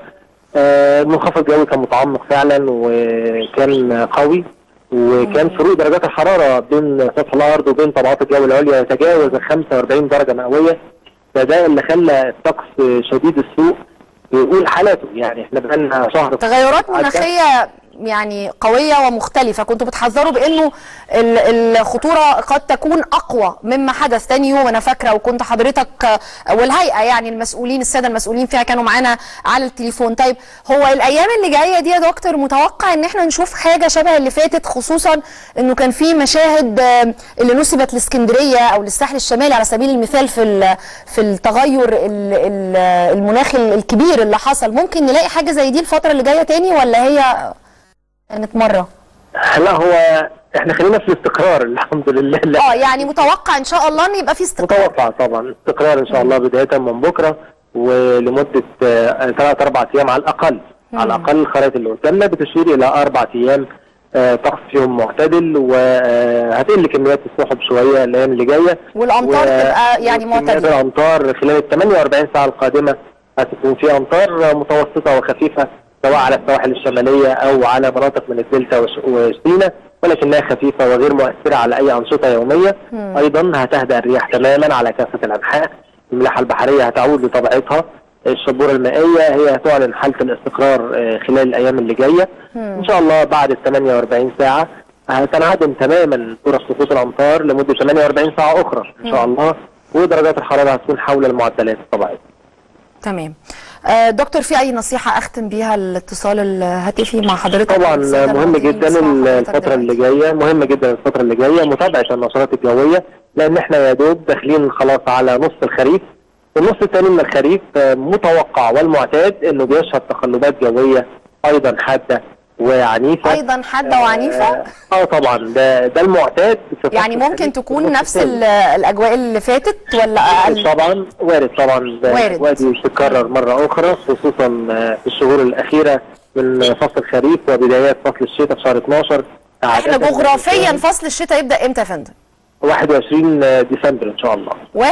آه المنخفض الجوي كان متعمق فعلا وكان قوي وكان فروق درجات الحراره بين سطح الارض وبين طبقات الجو العليا يتجاوز ال 45 درجه مئويه فده اللي خلى الطقس شديد السوء يقول حالاته يعني احنا بقالنا شهر تغيرات عدى. مناخيه يعني قويه ومختلفه كنتوا بتحذروا بانه ال- الخطوره قد تكون اقوى مما حدث تاني يوم انا فاكره وكنت حضرتك آه، والهيئه يعني المسؤولين الساده المسؤولين فيها كانوا معانا على التليفون طيب هو الايام اللي جايه دي يا دكتور متوقع ان احنا نشوف حاجه شبه اللي فاتت خصوصا انه كان في مشاهد آه، اللي نسبت لاسكندريه او للساحل الشمالي على سبيل المثال في ال- في التغير ال- ال- المناخي الكبير اللي حصل ممكن نلاقي حاجه زي دي الفتره اللي جايه تاني ولا هي كانت مره لا هو احنا خلينا في الاستقرار الحمد لله لا اه يعني متوقع ان شاء الله ان يبقى في استقرار متوقع طبعا استقرار ان شاء الله بدايه من بكره ولمده ثلاث اربع ايام على الاقل على الاقل الخرائط اللي قدامنا بتشير الى اربع ايام آه، طقس فيهم معتدل وهتقل كميات السحب شويه الايام اللي جايه والامطار تبقى يعني وكميات معتدله الامطار خلال ال 48 ساعه القادمه هتكون في امطار متوسطه وخفيفه سواء على السواحل الشماليه او على مناطق من الدلتا وش- وسيناء ولكنها خفيفه وغير مؤثره على اي انشطه يوميه ايضا هتهدأ الرياح تماما على كافه الانحاء الملاحه البحريه هتعود لطبيعتها الشبوره المائيه هي هتعلن حاله الاستقرار آه، خلال الايام اللي جايه ان شاء الله بعد ال 48 ساعه هتنعدم تماما فرص سقوط الامطار لمده 48 ساعه اخرى ان شاء الله ودرجات الحراره هتكون حول المعدلات الطبيعيه تمام آه، دكتور في اي نصيحه اختم بيها الاتصال الهاتفي مع حضرتك طبعا والسادة مهم المواطنين جدا بيسمعوا حضرتك الفترة اللي دلوقتي؟ جاية مهم جدا الفترة اللي جاية متابعة النشرات الجوية لأن احنا يا دوب داخلين خلاص على نص الخريف النص الثاني من الخريف آه، متوقع والمعتاد انه بيشهد تقلبات جوية ايضا حادة وعنيفة ايضا حاده وعنيفه اه آه طبعا ده ده المعتاد في فصل يعني ممكن الخريف تكون النص نفس الثاني. ال- الاجواء اللي فاتت ولا وارد اقل طبعا وارد طبعا ده وارد. وادي تتكرر مره اخرى خصوصا آه، في الشهور الاخيره من فصل الخريف وبدايات فصل الشتاء في شهر 12 احنا عادة جغرافيا فصل الشتاء يبدا امتى يا فندم 21 ديسمبر ان شاء الله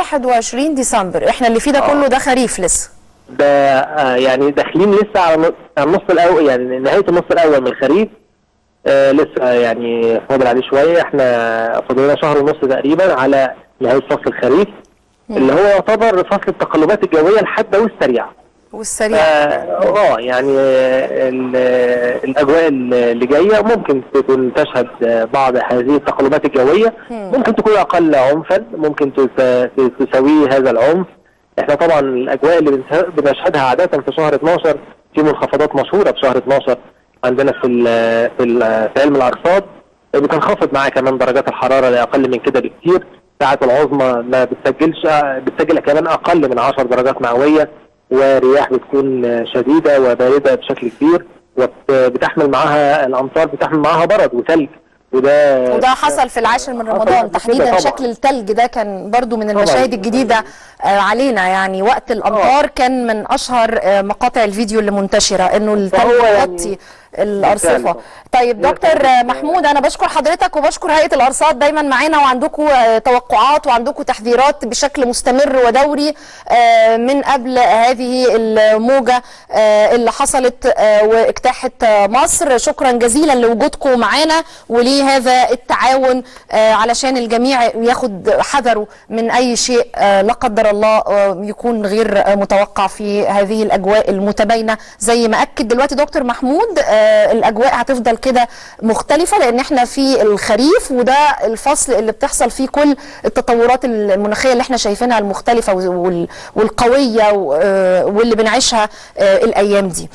21 ديسمبر احنا اللي فيه ده كله ده خريف لسه ده آه، يعني داخلين لسه على نص- على النص الاول يعني نهايه النص الاول من الخريف آه لسه يعني فاضل عليه شويه احنا فاضل لنا شهر ونص تقريبا على نهايه فصل الخريف اللي هو يعتبر فصل التقلبات الجويه الحاده والسريعه والسريع اه آه، يعني آه، ال- آه، الاجواء اللي جايه ممكن تكون تشهد آه، بعض هذه التقلبات الجويه ممكن تكون اقل عنفا ممكن تس- تساوي هذا العنف احنا طبعا الاجواء اللي بنش- بنشهدها عاده في شهر 12 في منخفضات مشهوره في شهر 12 عندنا في ال- في ال- في علم الارصاد بتنخفض معاها كمان درجات الحراره لاقل من كده بكتير ساعات العظمى ما بتسجلش بتسجل كمان اقل من 10 درجات مئويه ورياح بتكون شديده وبارده بشكل كبير وبتحمل معاها الامطار بتحمل معاها برد وثلج وده وده حصل في العاشر من حصل رمضان قبل كده تحديدا طبعاً. شكل التلج ده كان برضو من طبعاً. المشاهد الجديدة آه، علينا يعني وقت الأمطار كان من أشهر آه، مقاطع الفيديو اللي منتشرة إنه التلج فهو يعني يغطي الأرصفة بالفعل. طيب دكتور آه، محمود أنا بشكر حضرتك وبشكر هيئة الأرصاد دايما معانا وعندكم آه، توقعات وعندكم تحذيرات بشكل مستمر ودوري آه، من قبل هذه الموجة آه، اللي حصلت آه، واجتاحت آه، مصر شكرا جزيلا لوجودكم معانا ولهذا التعاون آه، علشان الجميع ياخد حذره من أي شيء آه، لا قدر الله آه، يكون غير آه، متوقع في هذه الأجواء المتباينة زي ما أكد دلوقتي دكتور محمود آه، الأجواء هتفضل كده مختلفة لأن احنا في الخريف وده الفصل اللي بتحصل فيه كل التطورات المناخية اللي احنا شايفينها المختلفة وال- والقوية و- آه، واللي بنعيشها آه، الأيام دي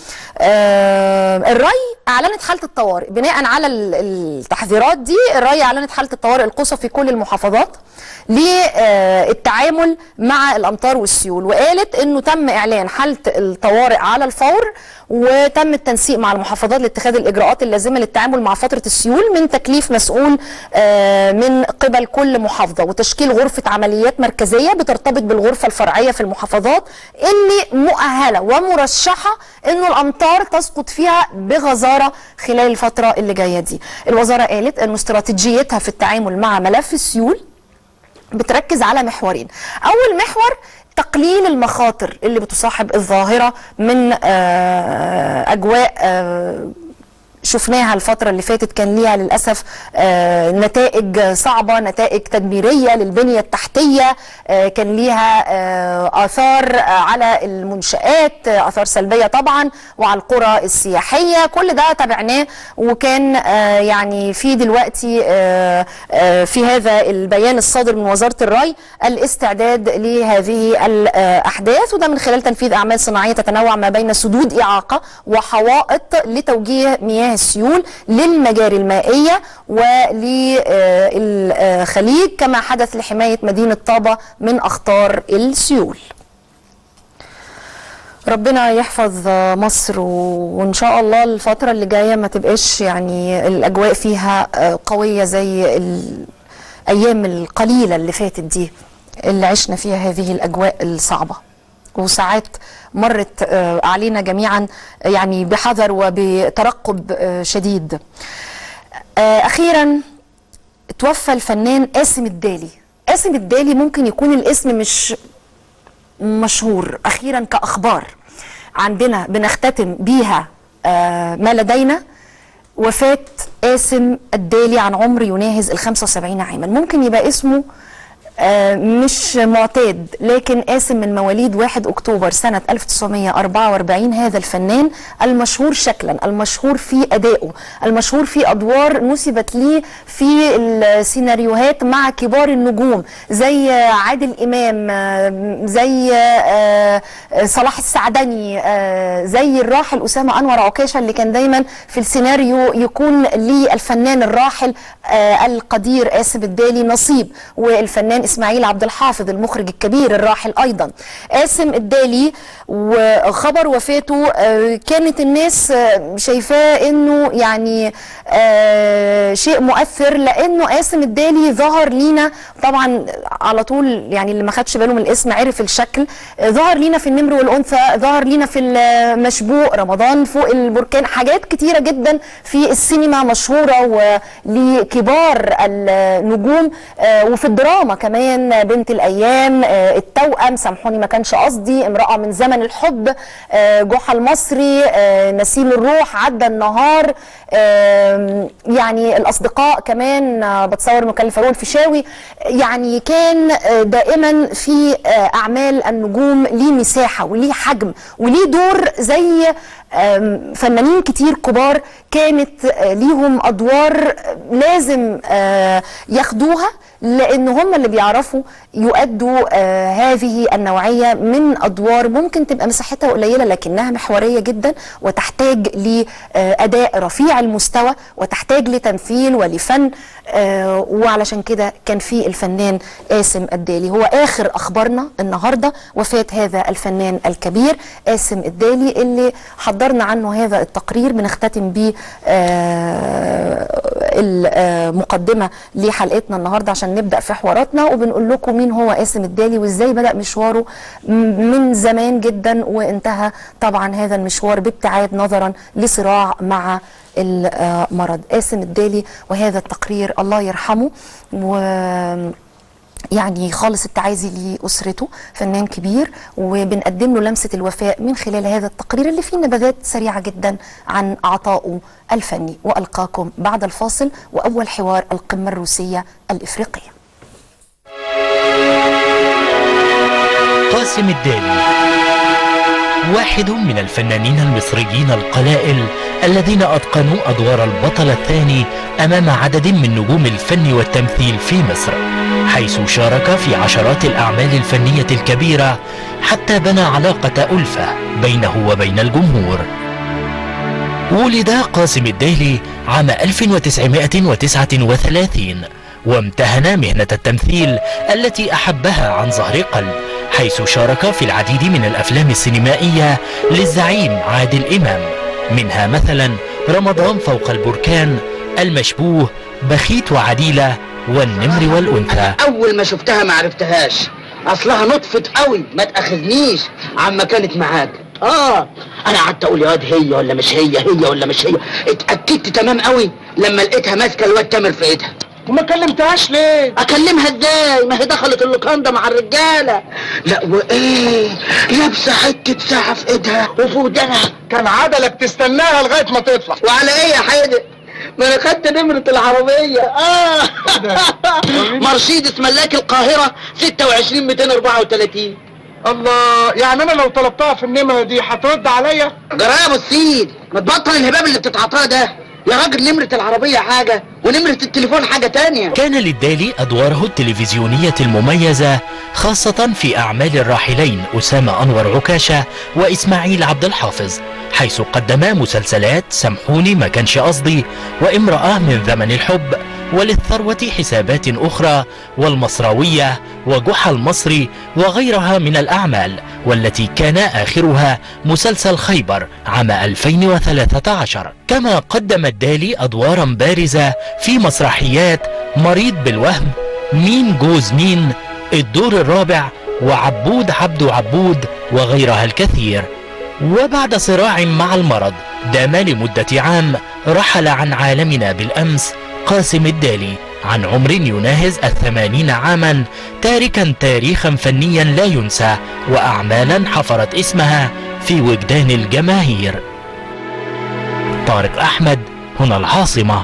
آه، الري أعلنت حالة الطوارئ بناء على ال- التحذيرات دي الري أعلنت حالة الطوارئ القصوى في كل المحافظات للتعامل مع الامطار والسيول وقالت انه تم اعلان حاله الطوارئ على الفور وتم التنسيق مع المحافظات لاتخاذ الاجراءات اللازمه للتعامل مع فتره السيول من تكليف مسؤول آه، من قبل كل محافظه وتشكيل غرفه عمليات مركزيه بترتبط بالغرفه الفرعيه في المحافظات اللي مؤهله ومرشحه انه الامطار تسقط فيها بغزاره خلال الفتره اللي جايه دي. الوزاره قالت انه استراتيجيتها في التعامل مع ملف السيول بتركز على محورين اول محور تقليل المخاطر اللي بتصاحب الظاهره من آه، اجواء آه، شفناها الفترة اللي فاتت كان ليها للأسف آه، نتائج صعبة نتائج تدميرية للبنية التحتية آه، كان ليها آه، آثار آه، على المنشآت آه، آثار سلبية طبعا وعلى القرى السياحية كل ده تابعناه وكان آه، يعني في دلوقتي آه، آه، في هذا البيان الصادر من وزارة الري الاستعداد لهذه الأحداث وده من خلال تنفيذ أعمال صناعية تتنوع ما بين سدود إعاقة وحوائط لتوجيه مياه السيول للمجاري المائية وللخليج كما حدث لحماية مدينة طابة من أخطار السيول ربنا يحفظ مصر و- وان شاء الله الفتره اللي جايه ما تبقاش يعني الاجواء فيها آه، قويه زي الايام القليله اللي فاتت دي اللي عشنا فيها هذه الاجواء الصعبه وساعات مرت آه، علينا جميعا يعني بحذر وبترقب آه، شديد آه، اخيرا توفى الفنان قاسم الدالي قاسم الدالي ممكن يكون الاسم مش مشهور اخيرا كاخبار عندنا بنختتم بيها آه، ما لدينا وفاه قاسم الدالي عن عمر يناهز ال 75 عاما ممكن يبقى اسمه آه، مش معتاد لكن قاسم من مواليد 1 اكتوبر سنه 1944 هذا الفنان المشهور شكلا المشهور في ادائه المشهور في ادوار نسبت ليه في السيناريوهات مع كبار النجوم زي عادل امام آه، زي آه، آه، صلاح السعدني آه، زي الراحل اسامه انور عكاشه اللي كان دايما في السيناريو يكون للفنان الراحل آه، القدير قاسم الدالي نصيب والفنان اسماعيل عبد الحافظ المخرج الكبير الراحل ايضا قاسم الدالي وخبر وفاته آه، كانت الناس آه، شايفاه انه يعني آه، شيء مؤثر لانه قاسم الدالي ظهر لينا طبعا على طول يعني اللي ما خدش باله من الاسم عرف الشكل آه، ظهر لينا في النمر والانثى ظهر لينا في المشبوق رمضان فوق البركان حاجات كتيره جدا في السينما مشهوره ولكبار النجوم آه، وفي الدراما كمان بنت الايام آه، التوأم سامحوني ما كانش قصدي امراه من زمن الحب آه، جحا المصري آه، نسيم الروح عدى النهار آم، يعني الاصدقاء كمان آه، بتصور مكلف فاروق الفيشاوي يعني كان آه، دائما في آه، اعمال النجوم ليه مساحه وليه حجم وليه دور زي آم، فنانين كتير كبار كانت آه، ليهم ادوار لازم آه، ياخدوها لان هم اللي بيعرفوا يؤدوا آه هذه النوعيه من ادوار ممكن تبقى مساحتها قليله لكنها محوريه جدا وتحتاج لاداء رفيع المستوى وتحتاج لتمثيل ولفن آه وعلشان كده كان في الفنان قاسم الدالي هو اخر اخبارنا النهارده وفاه هذا الفنان الكبير قاسم الدالي اللي حضرنا عنه هذا التقرير بنختتم بيه آه المقدمه لحلقتنا النهارده عشان نبدا في حواراتنا وبنقول لكم مين هو قاسم الدالي وازاي بدا مشواره م- من زمان جدا وانتهى طبعا هذا المشوار بابتعاد نظرا لصراع مع المرض قاسم الدالي وهذا التقرير الله يرحمه و يعني خالص التعازي لأسرته فنان كبير وبنقدم له لمسة الوفاء من خلال هذا التقرير اللي فيه نبذات سريعة جدا عن عطائه الفني وألقاكم بعد الفاصل وأول حوار القمة الروسية الإفريقية قاسم الدالي واحد من الفنانين المصريين القلائل الذين أتقنوا أدوار البطل الثاني أمام عدد من نجوم الفن والتمثيل في مصر حيث شارك في عشرات الأعمال الفنية الكبيرة حتى بنى علاقة ألفة بينه وبين الجمهور ولد قاسم الدالي عام 1939 وامتهن مهنة التمثيل التي أحبها عن ظهر قلب حيث شارك في العديد من الأفلام السينمائية للزعيم عادل إمام منها مثلا رمضان فوق البركان المشبوه بخيت وعديلة والنمر والأنثى اول ما شفتها ما عرفتهاش اصلها نطفت قوي ما تاخذنيش عما كانت معاك اه انا قعدت اقول يا واد هي ولا مش هي هي ولا مش هي اتاكدت تمام قوي لما لقيتها ماسكه الواد تامر في ايدها وما كلمتهاش ليه اكلمها ازاي ما هي دخلت اللوكاندا مع الرجاله لا وايه لابسه حته ساعه في ايدها وفي ودنها كان عدلك تستناها لغايه ما تطلع وعلى ايه يا حيدر ما انا خدت نمرة العربية اه مرسيدس ملاك القاهرة 26 234 الله يعني انا لو طلبتها في النمره دي هترد عليا جرايه يا ابو السيد ما تبطل الهباب اللي بتتعاطاه ده يا راجل نمرة العربية حاجة ونمرة التليفون حاجة تانية كان للدالي أدواره التلفزيونية المميزة خاصة في أعمال الراحلين أسامة أنور عكاشة وإسماعيل عبد الحافظ حيث قدما مسلسلات سامحوني ما كانش قصدي وامرأة من زمن الحب وللثروة حسابات أخرى والمصراوية وجحا المصري وغيرها من الأعمال والتي كان آخرها مسلسل خيبر عام 2013 كما قدم الدالي أدوارا بارزة في مسرحيات مريض بالوهم مين جوز مين الدور الرابع وعبود عبد عبود وغيرها الكثير وبعد صراع مع المرض دام لمدة عام رحل عن عالمنا بالأمس قاسم الدالي عن عمر يناهز الثمانين عاما تاركا تاريخا فنيا لا ينسى وأعمالا حفرت اسمها في وجدان الجماهير طارق أحمد هنا العاصمة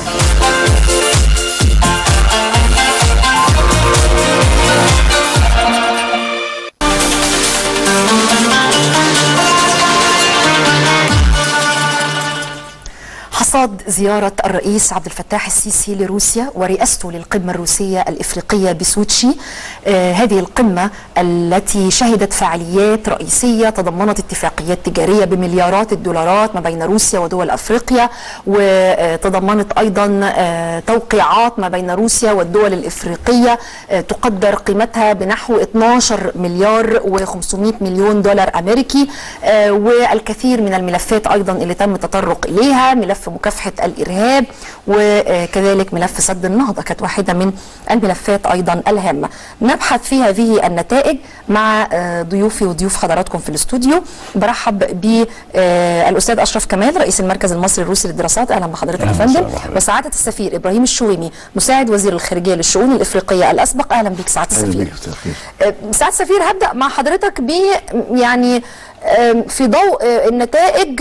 حصاد زيارة الرئيس عبد الفتاح السيسي لروسيا ورئاسته للقمة الروسية الإفريقية بسوتشي آه هذه القمة التي شهدت فعاليات رئيسية تضمنت اتفاقيات تجارية بمليارات الدولارات ما بين روسيا ودول أفريقيا وتضمنت أيضا آه توقيعات ما بين روسيا والدول الإفريقية آه تقدر قيمتها بنحو 12 مليار و500 مليون دولار أمريكي آه والكثير من الملفات أيضا اللي تم التطرق إليها ملف مكافحة الإرهاب وكذلك ملف سد النهضة كانت واحدة من الملفات أيضا الهامة نبحث في هذه النتائج مع ضيوفي وضيوف حضراتكم في الاستوديو برحب بالأستاذ أشرف كمال رئيس المركز المصري الروسي للدراسات أهلا بحضرتك يا فندم وسعادة السفير إبراهيم الشويمي مساعد وزير الخارجية للشؤون الإفريقية الأسبق أهلا بك سعادة السفير سعادة السفير هبدأ مع حضرتك ب يعني في ضوء النتائج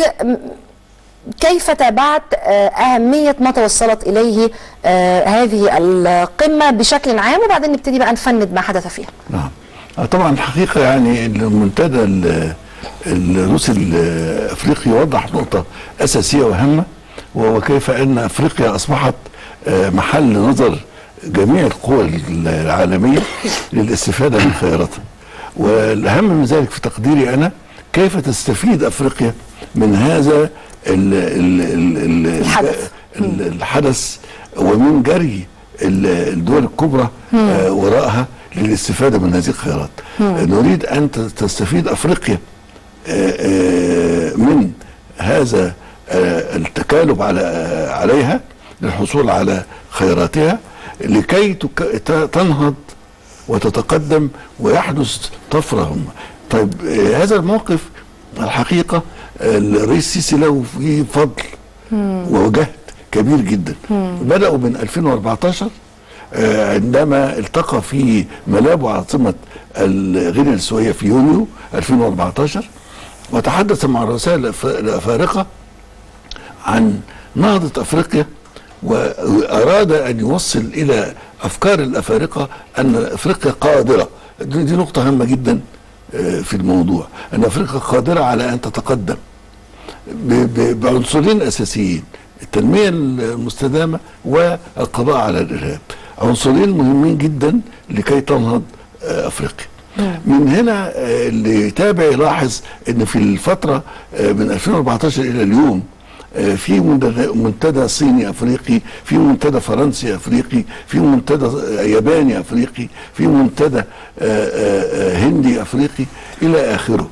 كيف تابعت أهمية ما توصلت إليه هذه القمة بشكل عام وبعدين نبتدي بقى نفند ما حدث فيها نعم طبعا الحقيقة يعني المنتدى الروسي الأفريقي وضح نقطة أساسية وهامة وهو كيف أن أفريقيا أصبحت محل نظر جميع القوى العالمية للاستفادة من خيراتها والأهم من ذلك في تقديري أنا كيف تستفيد أفريقيا من هذا ال ال ال الحدث. الحدث ومن جري الدول الكبرى آه وراءها للاستفادة من هذه الخيارات نريد أن تستفيد أفريقيا آه آه من هذا التكالب على عليها للحصول على خيراتها لكي تنهض وتتقدم ويحدث طفرة طيب هذا الموقف الحقيقة الرئيس السيسي له فيه فضل وجهد كبير جدا بدأوا من 2014 عندما التقى في ملاب عاصمة غينيا السوية في يونيو 2014 وتحدث مع الرؤساء الأفارقة عن نهضة أفريقيا وأراد أن يوصل إلى أفكار الأفارقة أن أفريقيا قادرة دي نقطة هامة جدا في الموضوع أن أفريقيا قادرة على أن تتقدم بعنصرين أساسيين التنمية المستدامة والقضاء على الإرهاب عنصرين مهمين جدا لكي تنهض أفريقيا من هنا اللي يتابع يلاحظ ان في الفترة من 2014 الى اليوم آه، في منتدى- منتدى صيني افريقي في منتدى فرنسي افريقي في منتدى آه، ياباني افريقي في منتدى آه، آه، آه، هندي افريقي الى اخره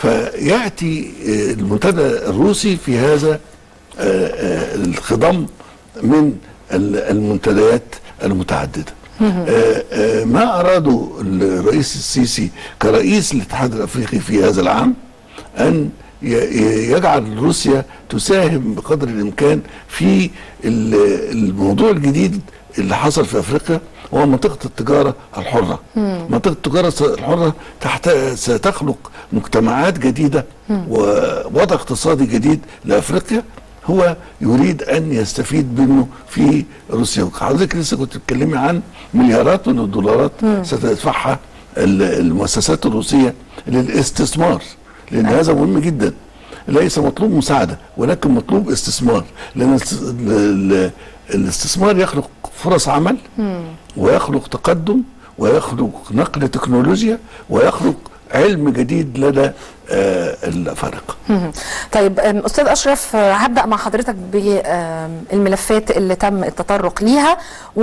فياتي آه، المنتدى الروسي في هذا آه، آه، الخضم من ال- المنتديات المتعدده آه، آه، ما اراده الرئيس السيسي كرئيس الاتحاد الافريقي في هذا العام ان ي- ي- يجعل روسيا تساهم بقدر الامكان في ال- الموضوع الجديد اللي حصل في افريقيا وهو منطقه التجاره الحره. منطقه التجاره الس- الحره تحت ستخلق مجتمعات جديده ووضع اقتصادي جديد لافريقيا هو يريد ان يستفيد منه في روسيا حضرتك لسه كنت بتتكلمي عن مليارات من الدولارات ستدفعها ال- المؤسسات الروسيه للاستثمار لان هذا مهم جدا ليس مطلوب مساعده ولكن مطلوب استثمار لان الاست- ال- ال- الاستثمار يخلق فرص عمل ويخلق تقدم ويخلق نقل تكنولوجيا ويخلق علم جديد لدى آه، الافارقه طيب أم، استاذ اشرف آه، هبدا مع حضرتك بالملفات اللي تم التطرق ليها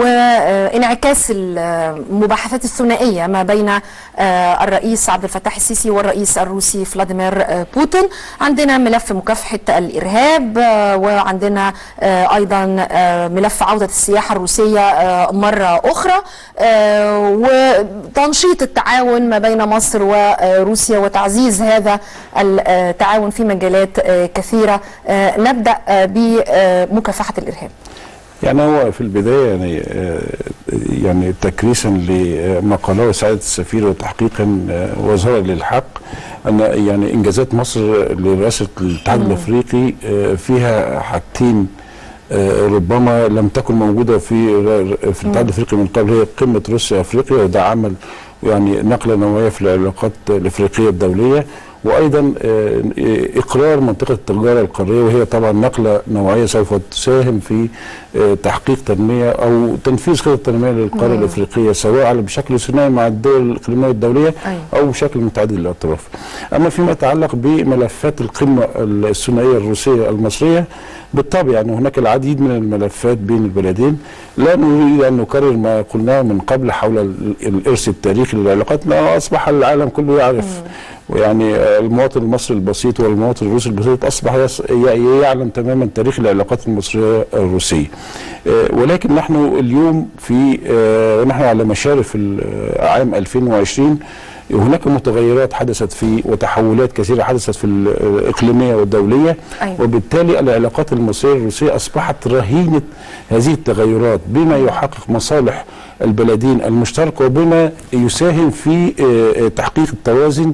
وانعكاس المباحثات الثنائيه ما بين آه، الرئيس عبد الفتاح السيسي والرئيس الروسي فلاديمير آه، بوتين عندنا ملف مكافحه الارهاب آه، وعندنا آه، ايضا آه، ملف عوده السياحه الروسيه آه، مره اخرى آه، وتنشيط التعاون ما بين مصر وروسيا وتعزيز هذا التعاون في مجالات آه، كثيره آه، نبدا آه، بمكافحه الارهاب يعني هو في البدايه يعني آه، يعني تكريسا لما قاله سعاده السفير وتحقيقا آه، وظهرا للحق ان يعني انجازات مصر لرئاسه الاتحاد الافريقي آه، فيها حاجتين آه، ربما لم تكن موجوده في في الاتحاد الافريقي من قبل هي قمه روسيا افريقيا وده عمل يعني نقله نوعيه في العلاقات الافريقيه الدوليه وايضا آه، اقرار منطقه التجاره القاريه وهي طبعا نقله نوعيه سوف تساهم في آه، تحقيق تنميه او تنفيذ خطط التنميه للقاره الافريقيه سواء على بشكل ثنائي مع الدول الاقليميه والدوليه أيوة. او بشكل متعدد الاطراف. اما فيما يتعلق بملفات القمه الثنائيه الروسيه المصريه بالطبع يعني هناك العديد من الملفات بين البلدين لا نريد ان نكرر ما قلناه من قبل حول ال- الارث التاريخي للعلاقات ما اصبح العالم كله يعرف ويعني آه، المواطن المصري البسيط والمواطن الروسي البسيط اصبح يس- ي- يعلم تماما تاريخ العلاقات المصريه الروسيه آه، ولكن نحن اليوم في آه، ونحن على مشارف العام 2020 هناك متغيرات حدثت في وتحولات كثيره حدثت في الاقليميه والدوليه أيوة. وبالتالي العلاقات المصريه الروسيه اصبحت رهينه هذه التغيرات بما يحقق مصالح البلدين المشتركه وبما يساهم في آه، آه، تحقيق التوازن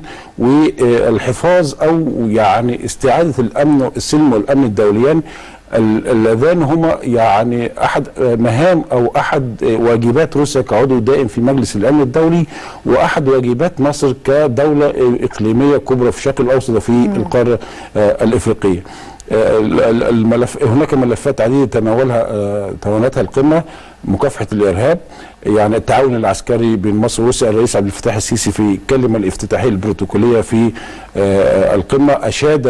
والحفاظ او يعني استعاده الامن السلم والامن الدوليان ال- اللذان هما يعني احد آه، مهام او احد آه، واجبات روسيا كعضو دائم في مجلس الامن الدولي واحد واجبات مصر كدوله آه، اقليميه كبرى في الشرق الاوسط وفي القاره آه، الافريقيه. آه، ال- ال- الملف هناك ملفات عديده تناولها آه، تناولتها القمه مكافحه الارهاب يعني التعاون العسكري بين مصر وروسيا الرئيس عبد الفتاح السيسي في الكلمه الافتتاحيه البروتوكوليه في آه، القمه اشاد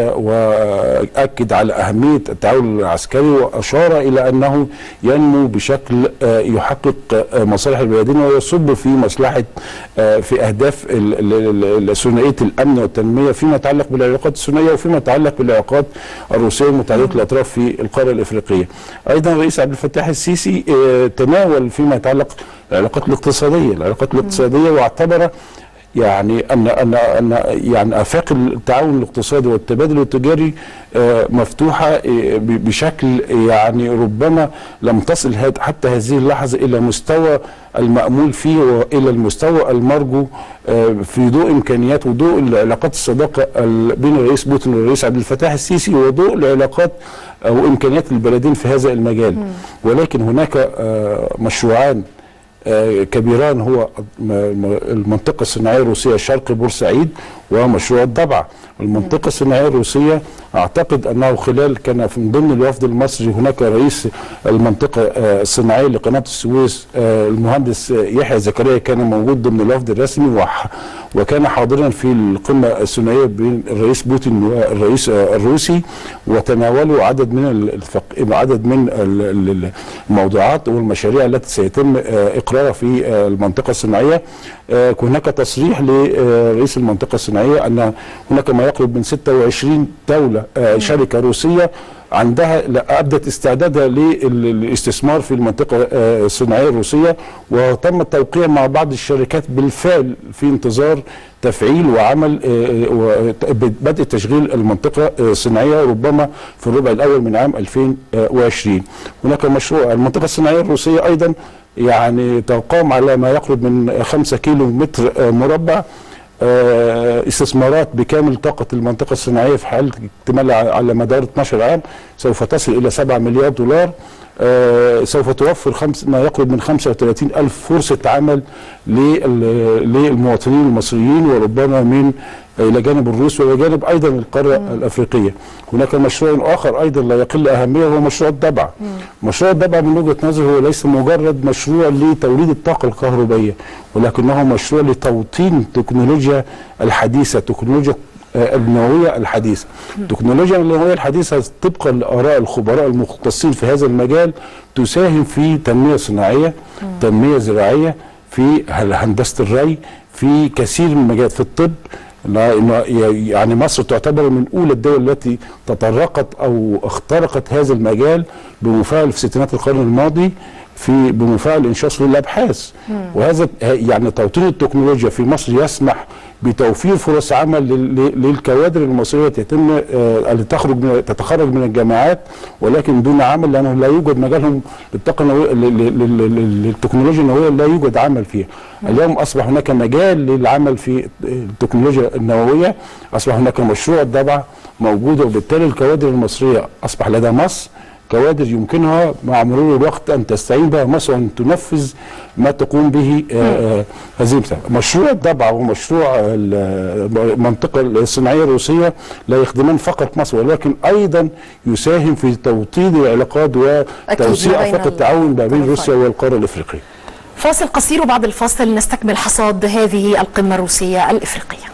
واكد على اهميه التعاون العسكري واشار الى انه ينمو بشكل آه، يحقق آه، مصالح البلدين ويصب في مصلحه آه، في اهداف ال- ال- ال- ثنائيه الامن والتنميه فيما يتعلق بالعلاقات الثنائيه وفيما يتعلق بالعلاقات الروسيه متعدده الاطراف في القاره الافريقيه. ايضا الرئيس عبد الفتاح السيسي آه، تناول فيما يتعلق العلاقات الاقتصاديه، العلاقات الاقتصاديه واعتبر يعني ان ان ان يعني افاق التعاون الاقتصادي والتبادل التجاري آه، مفتوحه آه، ب- بشكل يعني ربما لم تصل هاد- حتى هذه اللحظه الى مستوى المامول فيه والى المستوى المرجو آه، في ضوء امكانيات وضوء العلاقات الصداقه ال- بين الرئيس بوتين والرئيس عبد الفتاح السيسي وضوء العلاقات او امكانيات البلدين في هذا المجال ولكن هناك آه، مشروعان آه، كبيران هو م- م- المنطقة الصناعية الروسية شرق بورسعيد ومشروع الضبع المنطقة الصناعية الروسية أعتقد أنه خلال كان في- من ضمن الوفد المصري هناك رئيس المنطقة آه، الصناعية لقناة السويس آه، المهندس آه، يحيى زكريا كان موجود ضمن الوفد الرسمي وح- وكان حاضرا في القمة الثنائية بين الرئيس بوتين والرئيس آه، الروسي وتناولوا عدد من الفق... عدد من ال- ال- الموضوعات والمشاريع التي سيتم آه، إقرارها في آه، المنطقة الصناعية آه، هناك تصريح لرئيس المنطقة الصناعية أن هناك ما يقرب من 26 دولة آه، شركة روسية عندها لا- ابدت استعدادها للاستثمار في المنطقه آه، الصناعيه الروسيه وتم التوقيع مع بعض الشركات بالفعل في انتظار تفعيل وعمل آه، و- بدء تشغيل المنطقه آه، الصناعيه ربما في الربع الاول من عام 2020 هناك مشروع المنطقه الصناعيه الروسيه ايضا يعني تقام على ما يقرب من 5 كيلو متر آه، مربع آه، استثمارات بكامل طاقة المنطقة الصناعية في حالة اكتمال ع- على مدار 12 عام سوف تصل إلى 7 مليار دولار آه، سوف توفر خمس ما يقرب من 35 ألف فرصة عمل لل- للمواطنين المصريين وربما من إلى جانب الروس وإلى جانب أيضا القارة الأفريقية هناك مشروع آخر أيضا لا يقل أهمية وهو مشروع الضبع مشروع الضبع من وجهة نظري هو ليس مجرد مشروع لتوليد الطاقة الكهربائية ولكنه مشروع لتوطين التكنولوجيا الحديثة تكنولوجيا آه، النووية الحديثة التكنولوجيا النووية الحديثة طبقا لآراء الخبراء المختصين في هذا المجال تساهم في تنمية صناعية تنمية زراعية في هل- هندسة الري في كثير من المجالات في الطب لا- إنه ي- يعني مصر تعتبر من اولى الدول التي تطرقت او اخترقت هذا المجال بمفاعل في ستينات القرن الماضي في بمفاعل انشاء سور الابحاث وهذا يعني توطين التكنولوجيا في مصر يسمح بتوفير فرص عمل لل- لل- للكوادر المصريه تتم آه، اللي تخرج من تتخرج من الجامعات ولكن دون عمل لانه لا يوجد مجالهم للطاقه النوويه لل- لل- لل- للتكنولوجيا النوويه لا يوجد عمل فيها. اليوم اصبح هناك مجال للعمل في التكنولوجيا النوويه، اصبح هناك مشروع الضبع موجود وبالتالي الكوادر المصريه اصبح لدى مصر كوادر يمكنها مع مرور الوقت ان تستعين بها مصر وان تنفذ ما تقوم به آه، آه، هذه المساحة. مشروع الضبع ومشروع ال- المنطقه الصناعيه الروسيه لا يخدمان فقط مصر ولكن ايضا يساهم في توطيد العلاقات ما وتوسيع بين افاق التعاون ما بين الطرفين. روسيا والقاره الافريقيه. فاصل قصير وبعد الفاصل نستكمل حصاد هذه القمة الروسية الإفريقية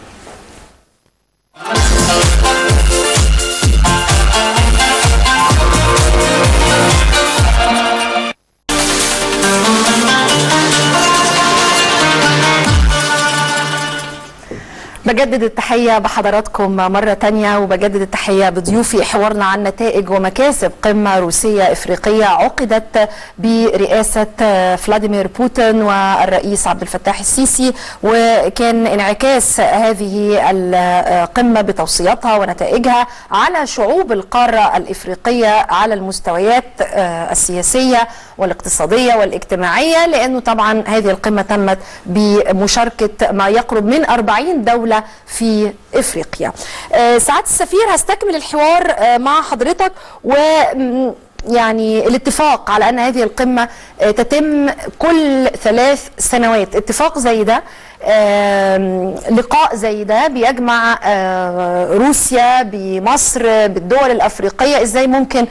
بجدد التحية بحضراتكم مرة تانية وبجدد التحية بضيوفي حوارنا عن نتائج ومكاسب قمة روسية إفريقية عقدت برئاسة فلاديمير بوتين والرئيس عبد الفتاح السيسي وكان انعكاس هذه القمة بتوصياتها ونتائجها على شعوب القارة الإفريقية على المستويات السياسية والاقتصادية والاجتماعية لأنه طبعا هذه القمة تمت بمشاركة ما يقرب من 40 دولة في إفريقيا آه، سعادة السفير هستكمل الحوار آه، مع حضرتك و م، يعني الاتفاق على ان هذه القمه آه، تتم كل ثلاث سنوات اتفاق زي ده آم، لقاء زي ده بيجمع آه، روسيا بمصر بالدول الافريقيه ازاي ممكن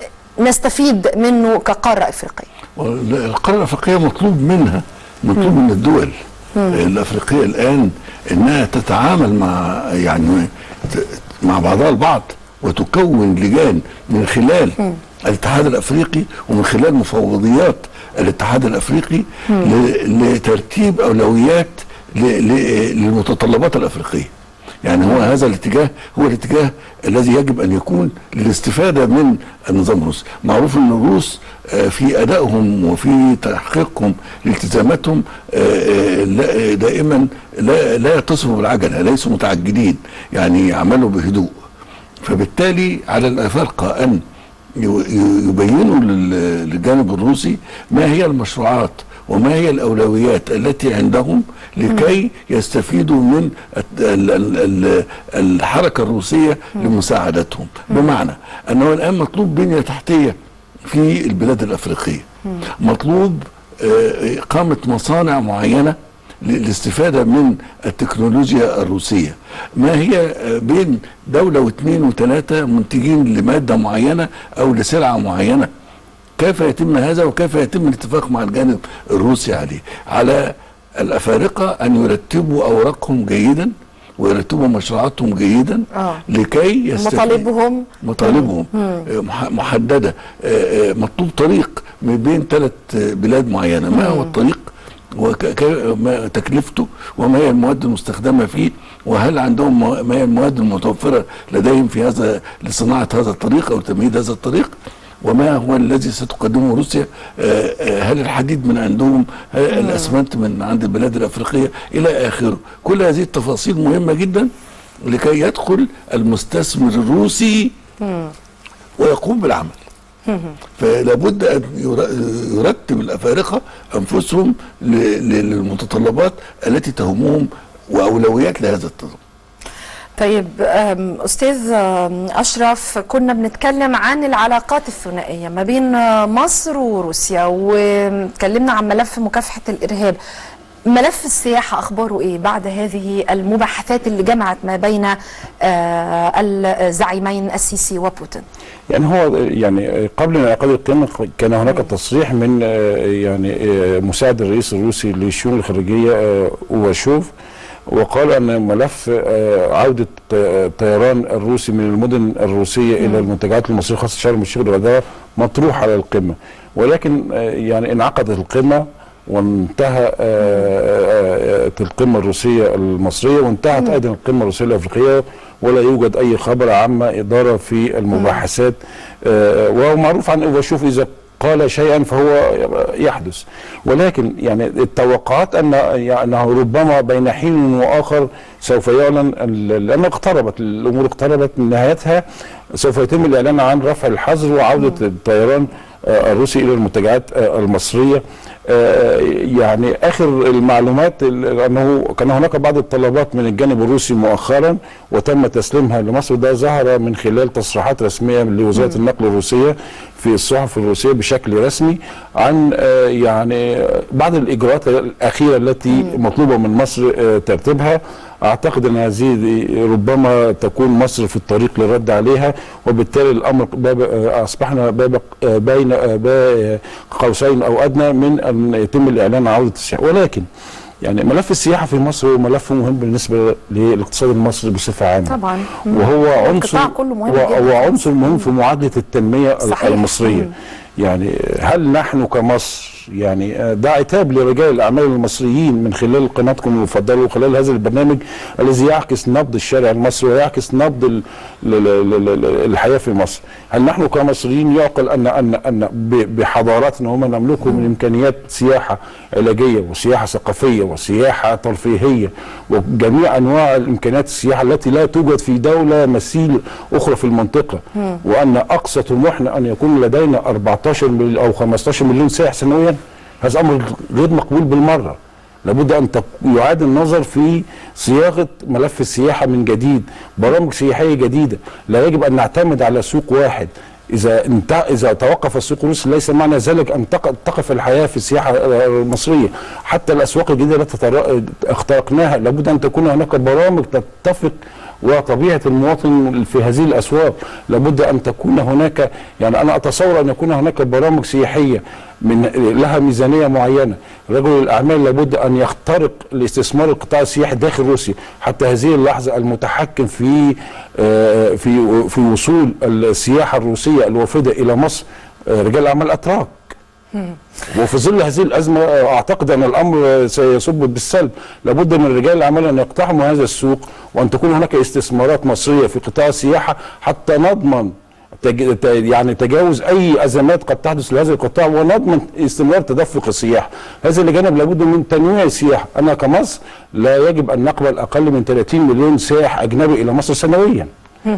نستفيد منه كقاره افريقيه القاره الافريقيه مطلوب منها مطلوب من الدول الافريقيه الان انها تتعامل مع يعني ت- مع بعضها البعض وتكون لجان من خلال الاتحاد الافريقي ومن خلال مفوضيات الاتحاد الافريقي ل- لترتيب اولويات ل- ل- للمتطلبات الافريقيه يعني هو هذا الاتجاه هو الاتجاه الذي يجب ان يكون للاستفاده من النظام الروسي، معروف ان الروس آه، في ادائهم وفي تحقيقهم لالتزاماتهم آه، آه، لا- دائما لا لا يتصفوا بالعجله، ليسوا متعجلين، يعني يعملوا بهدوء. فبالتالي على الافارقه ان ي- ي- يبينوا لل- للجانب الروسي ما هي المشروعات وما هي الاولويات التي عندهم لكي يستفيدوا من الت- ال- ال- ال- الحركه الروسيه لمساعدتهم بمعنى انه الان مطلوب بنيه تحتيه في البلاد الافريقيه مطلوب آه، اقامه مصانع معينه للاستفاده من التكنولوجيا الروسيه ما هي آه، بين دوله واثنين وثلاثه منتجين لماده معينه او لسلعه معينه كيف يتم هذا وكيف يتم الاتفاق مع الجانب الروسي عليه على الافارقه ان يرتبوا اوراقهم جيدا ويرتبوا مشروعاتهم جيدا آه. لكي يستفيد مطالبهم مطالبهم آه، مح- محدده آه، آه، مطلوب طريق من بين ثلاث بلاد معينه ما هو الطريق وما تكلفته وما هي المواد المستخدمه فيه وهل عندهم مو- ما هي المواد المتوفره لديهم في هذا لصناعه هذا الطريق او تمهيد هذا الطريق وما هو الذي ستقدمه روسيا آه، آه، هل الحديد من عندهم هل الاسمنت من عند البلاد الافريقيه الى اخره كل هذه التفاصيل مهمه جدا لكي يدخل المستثمر الروسي ويقوم بالعمل فلا بد ان ير- يرتب الافارقه انفسهم ل- ل- للمتطلبات التي تهمهم واولويات لهذا التنظيم طيب أم، استاذ أم، اشرف كنا بنتكلم عن العلاقات الثنائيه ما بين آه، مصر وروسيا واتكلمنا عن ملف مكافحه الارهاب ملف السياحه اخباره ايه بعد هذه المباحثات اللي جمعت ما بين آه، الزعيمين السيسي وبوتين يعني هو يعني قبل انعقاد القمه كان هناك تصريح من آه، يعني آه، مساعد الرئيس الروسي للشؤون الخارجيه آه، اواشوف وقال ان ملف آه، عوده آه، الطيران الروسي من المدن الروسيه الى المنتجعات المصريه خاصه شرم الشيخ والغردقه مطروح على القمه ولكن آه، يعني انعقدت القمه وانتهى آه، آه، آه، القمه الروسيه المصريه وانتهت ايضا القمه الروسيه الافريقيه ولا يوجد اي خبر عما اداره في المباحثات آه، ومعروف عن اوفاشوف اذا قال شيئا فهو يحدث ولكن يعني التوقعات ان يعني انه ربما بين حين واخر سوف يعلن ال- لان اقتربت الامور اقتربت من نهايتها سوف يتم الاعلان عن رفع الحظر وعوده الطيران آه، الروسي الى المنتجعات آه، المصريه آه، يعني اخر المعلومات ال- انه كان هناك بعض الطلبات من الجانب الروسي مؤخرا وتم تسليمها لمصر ده ظهر من خلال تصريحات رسميه لوزاره النقل الروسيه في الصحف الروسيه بشكل رسمي عن آه، يعني آه، بعض الاجراءات الاخيره التي مطلوبه من مصر آه، ترتيبها اعتقد ان هذه ربما تكون مصر في الطريق للرد عليها وبالتالي الامر باب آه، اصبحنا باب آه، بين آه، با- قوسين او ادنى من ان يتم الاعلان عن عوده السياحه ولكن يعني ملف السياحه في مصر هو ملف مهم بالنسبه للاقتصاد المصري بصفه عامه طبعا وهو عنصر القطاع كله مهم هو- جدا. هو عنصر مهم في معادله التنميه صحيح. المصريه يعني هل نحن كمصر يعني آه، ده عتاب لرجال الاعمال المصريين من خلال قناتكم المفضله وخلال هذا البرنامج الذي يعكس نبض الشارع المصري ويعكس نبض ال- ال- ال- ال- ال- الحياه في مصر هل نحن كمصريين يعقل ان ان ان ب- بحضاراتنا وما نملكه من امكانيات سياحه علاجيه وسياحه ثقافيه وسياحه ترفيهيه وجميع انواع الامكانيات السياحه التي لا توجد في دوله مثيل اخرى في المنطقه وان اقصى طموحنا ان يكون لدينا 14 مليون او 15 مليون سائح سنويا هذا امر غير مقبول بالمره لابد ان تك- يعاد النظر في صياغه ملف السياحه من جديد برامج سياحيه جديده لا يجب ان نعتمد على سوق واحد اذا انت اذا توقف السوق الروسي ليس معنى ذلك ان تق- تقف الحياه في السياحه المصريه حتى الاسواق الجديده التي تر- اخترقناها لابد ان تكون هناك برامج تتفق وطبيعه المواطن في هذه الاسواق لابد ان تكون هناك يعني انا اتصور ان يكون هناك برامج سياحيه من لها ميزانيه معينه رجل الاعمال لابد ان يخترق لاستثمار القطاع السياحي داخل روسيا حتى هذه اللحظه المتحكم في آه، في في وصول السياحه الروسيه الوافده الى مصر آه، رجال اعمال اتراك وفي ظل هذه الازمه آه، اعتقد ان الامر سيصب بالسلب لابد من رجال الاعمال ان يقتحموا هذا السوق وان تكون هناك استثمارات مصريه في قطاع السياحه حتى نضمن تج... ت- يعني تجاوز اي ازمات قد تحدث لهذا القطاع ونضمن استمرار تدفق السياحه هذا الجانب لابد من تنويع السياحه انا كمصر لا يجب ان نقبل اقل من 30 مليون سائح اجنبي الى مصر سنويا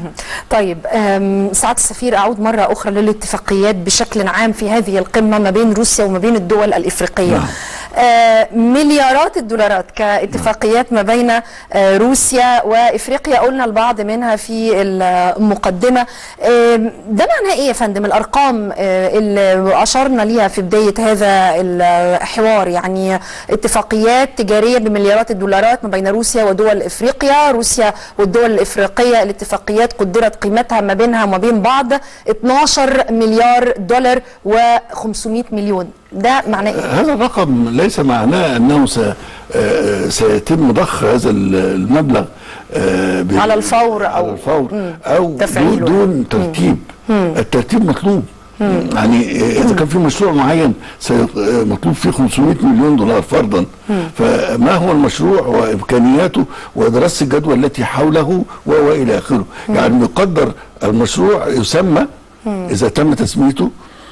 طيب أم، سعاده السفير اعود مره اخرى للاتفاقيات بشكل عام في هذه القمه ما بين روسيا وما بين الدول الافريقيه نعم. آه، مليارات الدولارات كاتفاقيات ما بين آه، روسيا وافريقيا قلنا البعض منها في المقدمه آه، ده معناه ايه يا فندم الارقام آه، اللي اشرنا ليها في بدايه هذا الحوار يعني اتفاقيات تجاريه بمليارات الدولارات ما بين روسيا ودول افريقيا روسيا والدول الافريقيه الاتفاقيات قدرت قيمتها ما بينها وما بين بعض 12 مليار دولار و500 مليون ده معناه ايه هذا الرقم ليس معناه انه س- آه، سيتم ضخ هذا ال- المبلغ آه، ب- على الفور أو- على الفور او تفعيله. دون, دون ترتيب الترتيب مطلوب يعني آه، اذا كان في مشروع معين سي- آه، مطلوب فيه 500 مليون دولار فرضا فما هو المشروع وامكانياته ودراسه الجدوى التي حوله و- والى اخره يعني يقدر المشروع يسمى اذا تم تسميته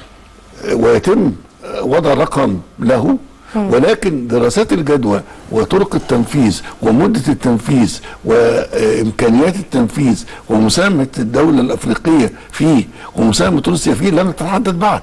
ويتم وضع رقم له ولكن دراسات الجدوى وطرق التنفيذ ومدة التنفيذ وإمكانيات التنفيذ ومساهمة الدولة الأفريقية فيه ومساهمة روسيا فيه لم تتحدد بعد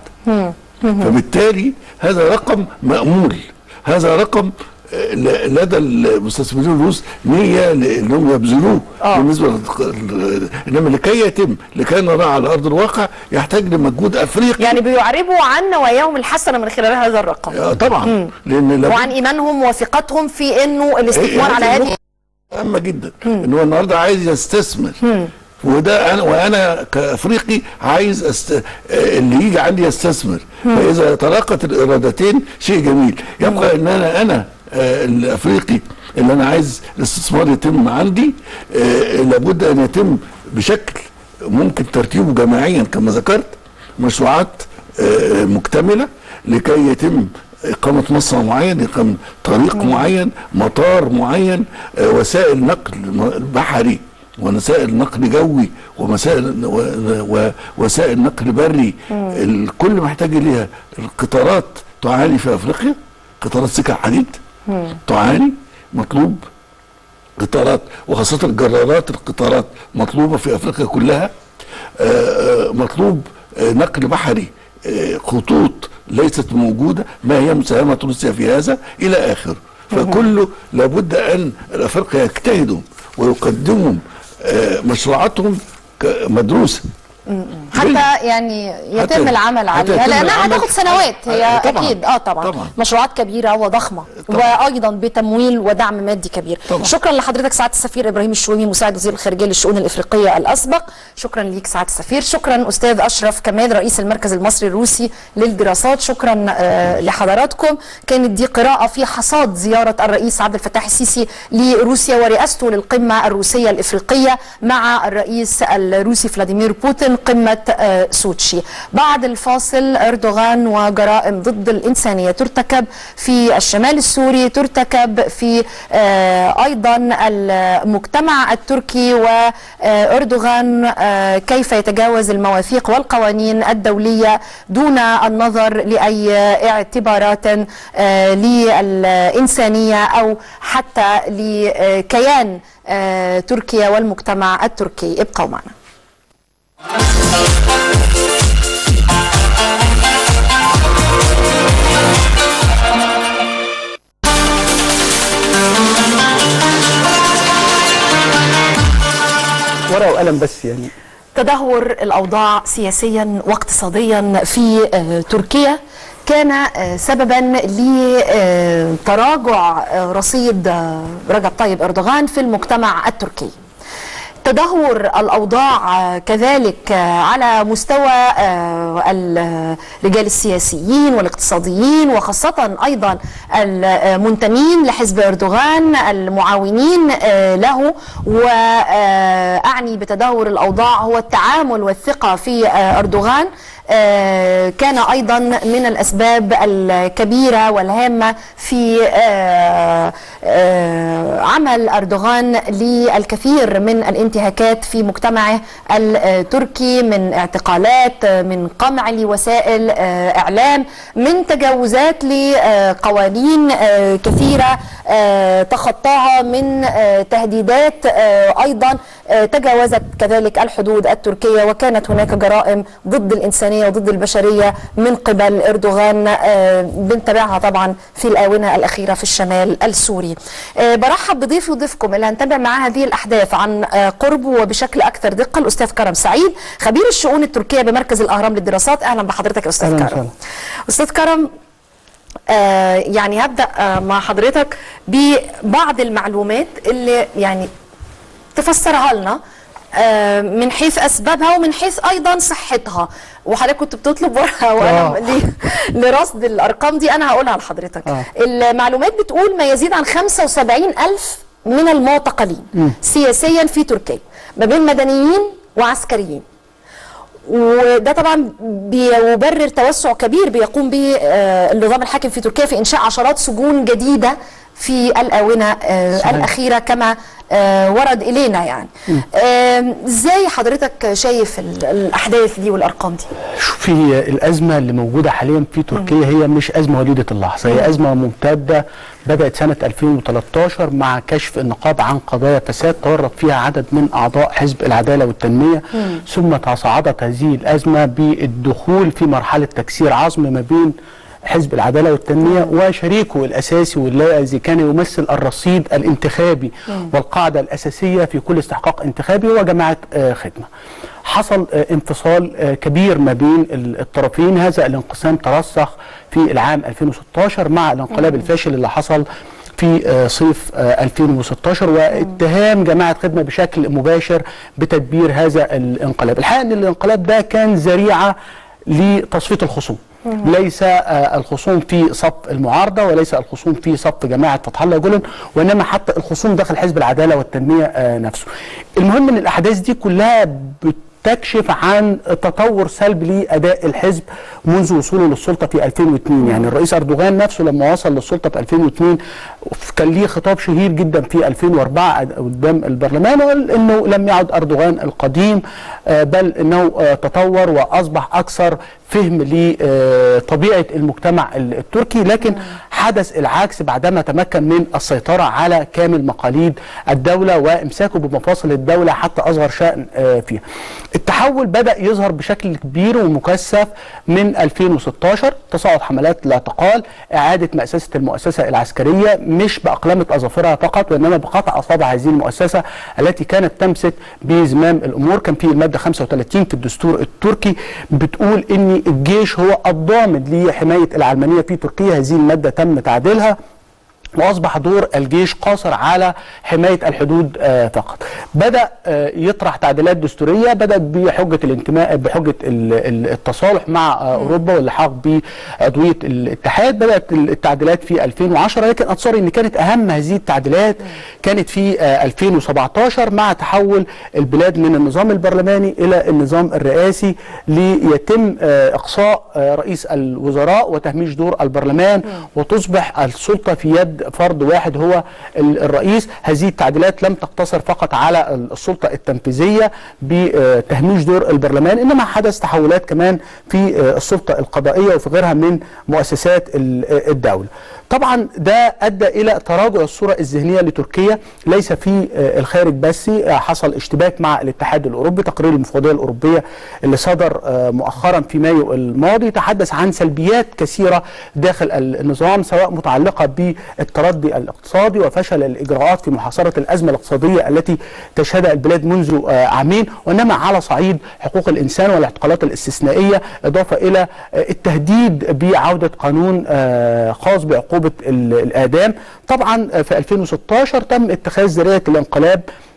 فبالتالي هذا رقم مأمول هذا رقم آه، ل- لدى المستثمرين الروس نية ل- انهم يبذلوه آه. بالنسبه لل- انما لكي يتم لكي نراه على ارض الواقع يحتاج لمجهود افريقي يعني بيعربوا عن نواياهم الحسنه من خلال هذا الرقم آه، طبعا لان لابد- وعن ايمانهم وثقتهم في انه هي- الاستثمار على هذه هذه النقطة مهمة جدا ان هو النهارده عايز يستثمر وده انا وانا كافريقي عايز أست... آه، اللي يجي عندي يستثمر فاذا تلاقت الارادتين شيء جميل يبقى ان انا انا آه، الافريقي اللي انا عايز الاستثمار يتم عندي آه، لابد ان يتم بشكل ممكن ترتيبه جماعيا كما ذكرت مشروعات آه، مكتمله لكي يتم إقامة مصنع معين إقامة طريق معين مطار معين آه، وسائل نقل م- بحري ووسائل نقل جوي ومسائل و- و- وسائل نقل بري الكل محتاج إليها القطارات تعاني في أفريقيا قطارات سكة حديد تعاني مطلوب قطارات وخاصة الجرارات القطارات مطلوبة في أفريقيا كلها آه، آه، مطلوب آه، نقل بحري آه، خطوط ليست موجودة ما هي مساهمة روسيا في هذا إلى آخره فكله لابد أن الأفارقة يجتهدوا ويقدموا آه، مشروعاتهم ك- مدروسة حتى يعني يتم حتى- العمل حتى عليها يتم لانها العمل- هتاخد سنوات هي آه، طبعاً. اكيد اه طبعا, طبعاً. مشروعات كبيره وضخمه طبعاً. وايضا بتمويل ودعم مادي كبير طبعاً. شكرا لحضرتك سعاده السفير ابراهيم الشويمي مساعد وزير الخارجيه للشؤون الافريقيه الاسبق شكرا ليك سعاده السفير شكرا استاذ اشرف كمال رئيس المركز المصري الروسي للدراسات شكرا آه لحضراتكم كانت دي قراءه في حصاد زياره الرئيس عبد الفتاح السيسي لروسيا ورئاسته للقمه الروسيه الافريقيه مع الرئيس الروسي فلاديمير بوتين قمه آه سوتشي بعد الفاصل اردوغان وجرائم ضد الانسانيه ترتكب في الشمال السوري ترتكب في آه ايضا المجتمع التركي واردوغان آه كيف يتجاوز المواثيق والقوانين الدوليه دون النظر لاي اعتبارات آه للانسانيه او حتى لكيان آه تركيا والمجتمع التركي ابقوا معنا ورقه وقلم بس يعني تدهور الاوضاع سياسيا واقتصاديا في آه، تركيا كان آه، سببا لتراجع رصيد آه، رجب طيب اردوغان في المجتمع التركي تدهور الاوضاع آه، كذلك آه، على مستوى آه، الرجال السياسيين والاقتصاديين وخاصه ايضا المنتمين لحزب اردوغان المعاونين آه، له واعني بتدهور الاوضاع هو التعامل والثقه في آه، اردوغان آه، كان ايضا من الاسباب الكبيره والهامه في آه، آه، عمل اردوغان للكثير من الانتهاكات في مجتمعه التركي من اعتقالات آه، من قمع لوسائل آه، اعلام من تجاوزات لقوانين آه، كثيره آه، تخطاها من آه، تهديدات آه، ايضا آه، تجاوزت كذلك الحدود التركيه وكانت هناك جرائم ضد الانسانيه المدنيه وضد البشريه من قبل اردوغان آه، بنتابعها طبعا في الاونه الاخيره في الشمال السوري. آه، برحب بضيفي وضيفكم اللي هنتابع معاه هذه الاحداث عن آه، قرب وبشكل اكثر دقه الاستاذ كرم سعيد خبير الشؤون التركيه بمركز الاهرام للدراسات اهلا بحضرتك يا استاذ أهلاً كرم. وسهلاً. استاذ كرم آه يعني هبدا آه مع حضرتك ببعض المعلومات اللي يعني تفسرها لنا آه من حيث اسبابها ومن حيث ايضا صحتها وحضرتك كنت بتطلب ورقه وانا آه. ل- لرصد الارقام دي انا هقولها لحضرتك آه. المعلومات بتقول ما يزيد عن 75 الف من المعتقلين سياسيا في تركيا ما بين مدنيين وعسكريين وده طبعا بيبرر توسع كبير بيقوم به آه، النظام الحاكم في تركيا في انشاء عشرات سجون جديده في الاونه آه، صحيح. الاخيره كما آه، ورد الينا يعني آم، ازاي حضرتك شايف ال- الاحداث دي والارقام دي شوفي هي الأزمة اللي موجودة حاليا في تركيا هي مش أزمة وليدة اللحظة هي أزمة ممتدة بدأت سنة 2013 مع كشف النقاب عن قضايا فساد تورط فيها عدد من أعضاء حزب العدالة والتنمية ثم تصاعدت هذه الأزمة بالدخول في مرحلة تكسير عظم ما بين حزب العداله والتنميه وشريكه الاساسي والذي كان يمثل الرصيد الانتخابي والقاعده الاساسيه في كل استحقاق انتخابي هو جماعه آه، خدمه. حصل آه، انفصال آه، كبير ما بين ال- الطرفين هذا الانقسام ترسخ في العام 2016 مع الانقلاب الفاشل اللي حصل في آه، صيف آه، 2016 واتهام جماعه خدمه بشكل مباشر بتدبير هذا الانقلاب. الحقيقه ان الانقلاب ده كان ذريعه لتصفيه الخصوم. ليس آه، الخصوم في صف المعارضه وليس الخصوم في صف جماعه فتح الله جولن وانما حتى الخصوم داخل حزب العداله والتنميه آه، نفسه. المهم ان الاحداث دي كلها بتكشف عن تطور سلبي لاداء الحزب منذ وصوله للسلطه في 2002 يعني الرئيس اردوغان نفسه لما وصل للسلطه في 2002 كان ليه خطاب شهير جدا في 2004 قدام البرلمان وقال انه لم يعد اردوغان القديم آه، بل انه آه، تطور واصبح اكثر فهم لطبيعه المجتمع التركي لكن حدث العكس بعدما تمكن من السيطره على كامل مقاليد الدوله وامساكه بمفاصل الدوله حتى اصغر شان آه، فيها. التحول بدا يظهر بشكل كبير ومكثف من 2016 تصاعد حملات الاعتقال، اعاده مؤسسه المؤسسه العسكريه مش باقلمه اظافرها فقط وانما بقطع اصابع هذه المؤسسه التي كانت تمسك بزمام الامور، كان في الماده 35 في الدستور التركي بتقول ان الجيش هو الضامن لحمايه العلمانيه في تركيا، هذه الماده تم تعديلها واصبح دور الجيش قاصر على حمايه الحدود آه، فقط. بدا آه، يطرح تعديلات دستوريه بدات بحجه الانتماء بحجه ال- ال- التصالح مع آه، اوروبا واللحاق بعضويه الاتحاد بدات التعديلات في 2010 لكن اتصور ان كانت اهم هذه التعديلات كانت في آه، 2017 مع تحول البلاد من النظام البرلماني الى النظام الرئاسي ليتم آه، اقصاء آه، رئيس الوزراء وتهميش دور البرلمان وتصبح السلطه في يد فرد واحد هو ال- الرئيس هذه التعديلات لم تقتصر فقط على السلطه التنفيذيه بتهميش دور البرلمان انما حدث تحولات كمان في آه، السلطه القضائيه وفي غيرها من مؤسسات ال- آه، الدوله طبعا ده ادى الى تراجع الصوره الذهنيه لتركيا ليس في آه، الخارج بس آه، حصل اشتباك مع الاتحاد الاوروبي تقرير المفوضيه الاوروبيه اللي صدر آه، مؤخرا في مايو الماضي تحدث عن سلبيات كثيره داخل النظام سواء متعلقه بالتردي الاقتصادي وفشل الاجراءات في محاصره الازمه الاقتصاديه التي تشهدها البلاد منذ آه، عامين وانما على صعيد حقوق الانسان والاعتقالات الاستثنائيه اضافه الى آه، التهديد بعوده قانون آه، خاص بعقوبه ال- الاعدام طبعا آه، في 2016 تم اتخاذ ذريعه الانقلاب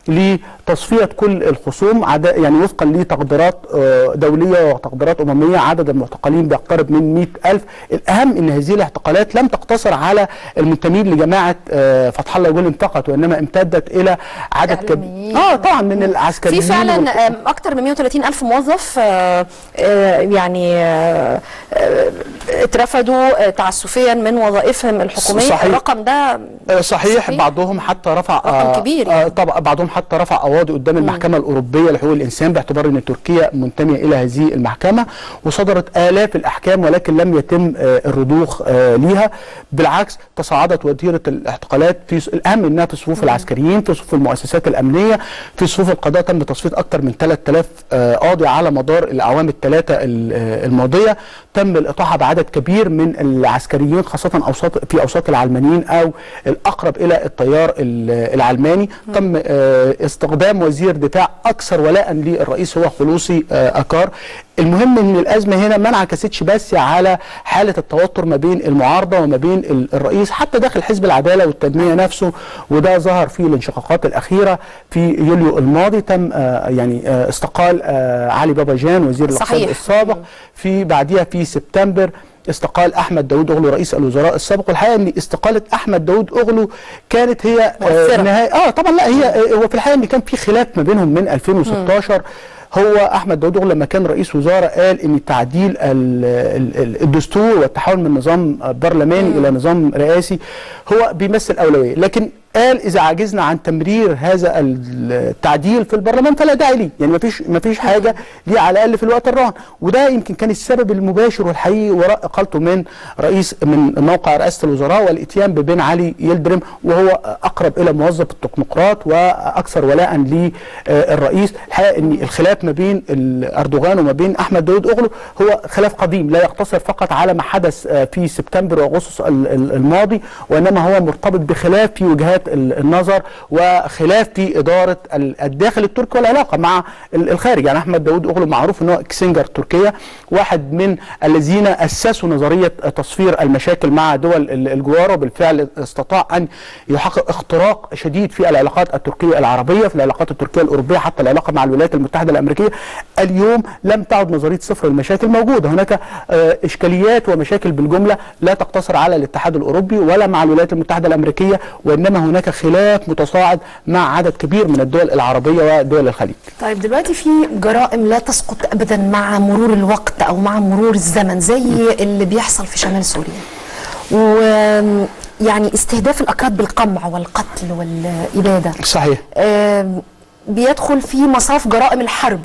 لتصفيه كل الخصوم عدا يعني وفقا لتقديرات آه، دوليه وتقديرات امميه عدد المعتقلين بيقترب من 100 الف الاهم ان هذه الاعتقالات لم تقتصر على المنتمين لجماعه آه، فتح الله جولن فقط وانما امتدت الى عدد كبير إعلاميين. اه طبعا من العسكريين في فعلا وال- آم، اكتر من 130 الف موظف آه، آه، يعني آه، آه، اترفدوا آه، تعسفيا من وظائفهم الحكوميه صحيح. الرقم ده آه، صحيح, صحيح. بعضهم حتى رفع رقم كبير يعني. آه طبعا بعضهم حتى رفع قواضي قدام المحكمه الاوروبيه لحقوق الانسان باعتبار ان تركيا منتميه الى هذه المحكمه وصدرت الاف الاحكام ولكن لم يتم آه، الرضوخ آه، ليها بالعكس تصاعدت وتيره الاعتقالات في الاهم انها في صفوف العسكريين في صفوف المؤسسات الامنيه في صفوف القضاء تم تصفيه اكثر من 3000 آه، قاضي على مدار الاعوام الثلاثه ال- آه، الماضيه تم الاطاحه بعدد كبير من العسكريين خاصه اوساط في اوساط العلمانيين او الاقرب الى التيار ال- العلماني تم آه، استخدام وزير دفاع اكثر ولاء للرئيس هو خلوصي آه، اكار المهم ان الازمه هنا ما انعكستش بس على حاله التوتر ما بين المعارضه وما بين ال- الرئيس حتى داخل حزب العداله والتنميه نفسه وده ظهر في الانشقاقات الاخيره في يوليو الماضي تم آه، يعني آه، استقال آه، علي بابا جان وزير الاقتصاد صحيح. السابق في بعدها في سبتمبر استقال احمد داوود اغلو رئيس الوزراء السابق والحقيقه ان استقاله احمد داوود اغلو كانت هي مؤثرة. آه نهايه اه طبعا لا هي آه، هو في الحقيقه ان كان في خلاف ما بينهم من 2016 هو احمد داوود اغلو لما كان رئيس وزراء قال ان تعديل ال- ال- ال- الدستور والتحول من نظام برلماني الى نظام رئاسي هو بيمثل اولويه لكن قال اذا عجزنا عن تمرير هذا التعديل في البرلمان فلا داعي ليه يعني مفيش مفيش حاجه ليه على الاقل في الوقت الراهن وده يمكن كان السبب المباشر والحقيقي وراء اقالته من رئيس من موقع رئاسه الوزراء والاتيان ببن علي يلدرم وهو اقرب الى موظف التكنقراط واكثر ولاء للرئيس الحقيقه ان الخلاف ما بين ال- اردوغان وما بين احمد داود اغلو هو خلاف قديم لا يقتصر فقط على ما حدث آه، في سبتمبر واغسطس ال- ال- الماضي وانما هو مرتبط بخلاف في وجهات ال- النظر وخلاف في اداره ال- الداخل التركي والعلاقه مع ال- الخارج يعني احمد داود اغلو معروف ان هو كسنجر تركيا واحد من الذين اسسوا نظريه تصفير المشاكل مع دول ال- الجوار وبالفعل استطاع ان يحقق اختراق شديد في العلاقات التركيه العربيه في العلاقات التركيه الاوروبيه حتى العلاقه مع الولايات المتحده الامريكيه اليوم لم تعد نظريه صفر المشاكل موجوده هناك آه، اشكاليات ومشاكل بالجمله لا تقتصر على الاتحاد الاوروبي ولا مع الولايات المتحده الامريكيه وانما هناك خلاف متصاعد مع عدد كبير من الدول العربيه ودول الخليج طيب دلوقتي في جرائم لا تسقط ابدا مع مرور الوقت او مع مرور الزمن زي اللي بيحصل في شمال سوريا و يعني استهداف الاكراد بالقمع والقتل والاباده صحيح آم، بيدخل في مصاف جرائم الحرب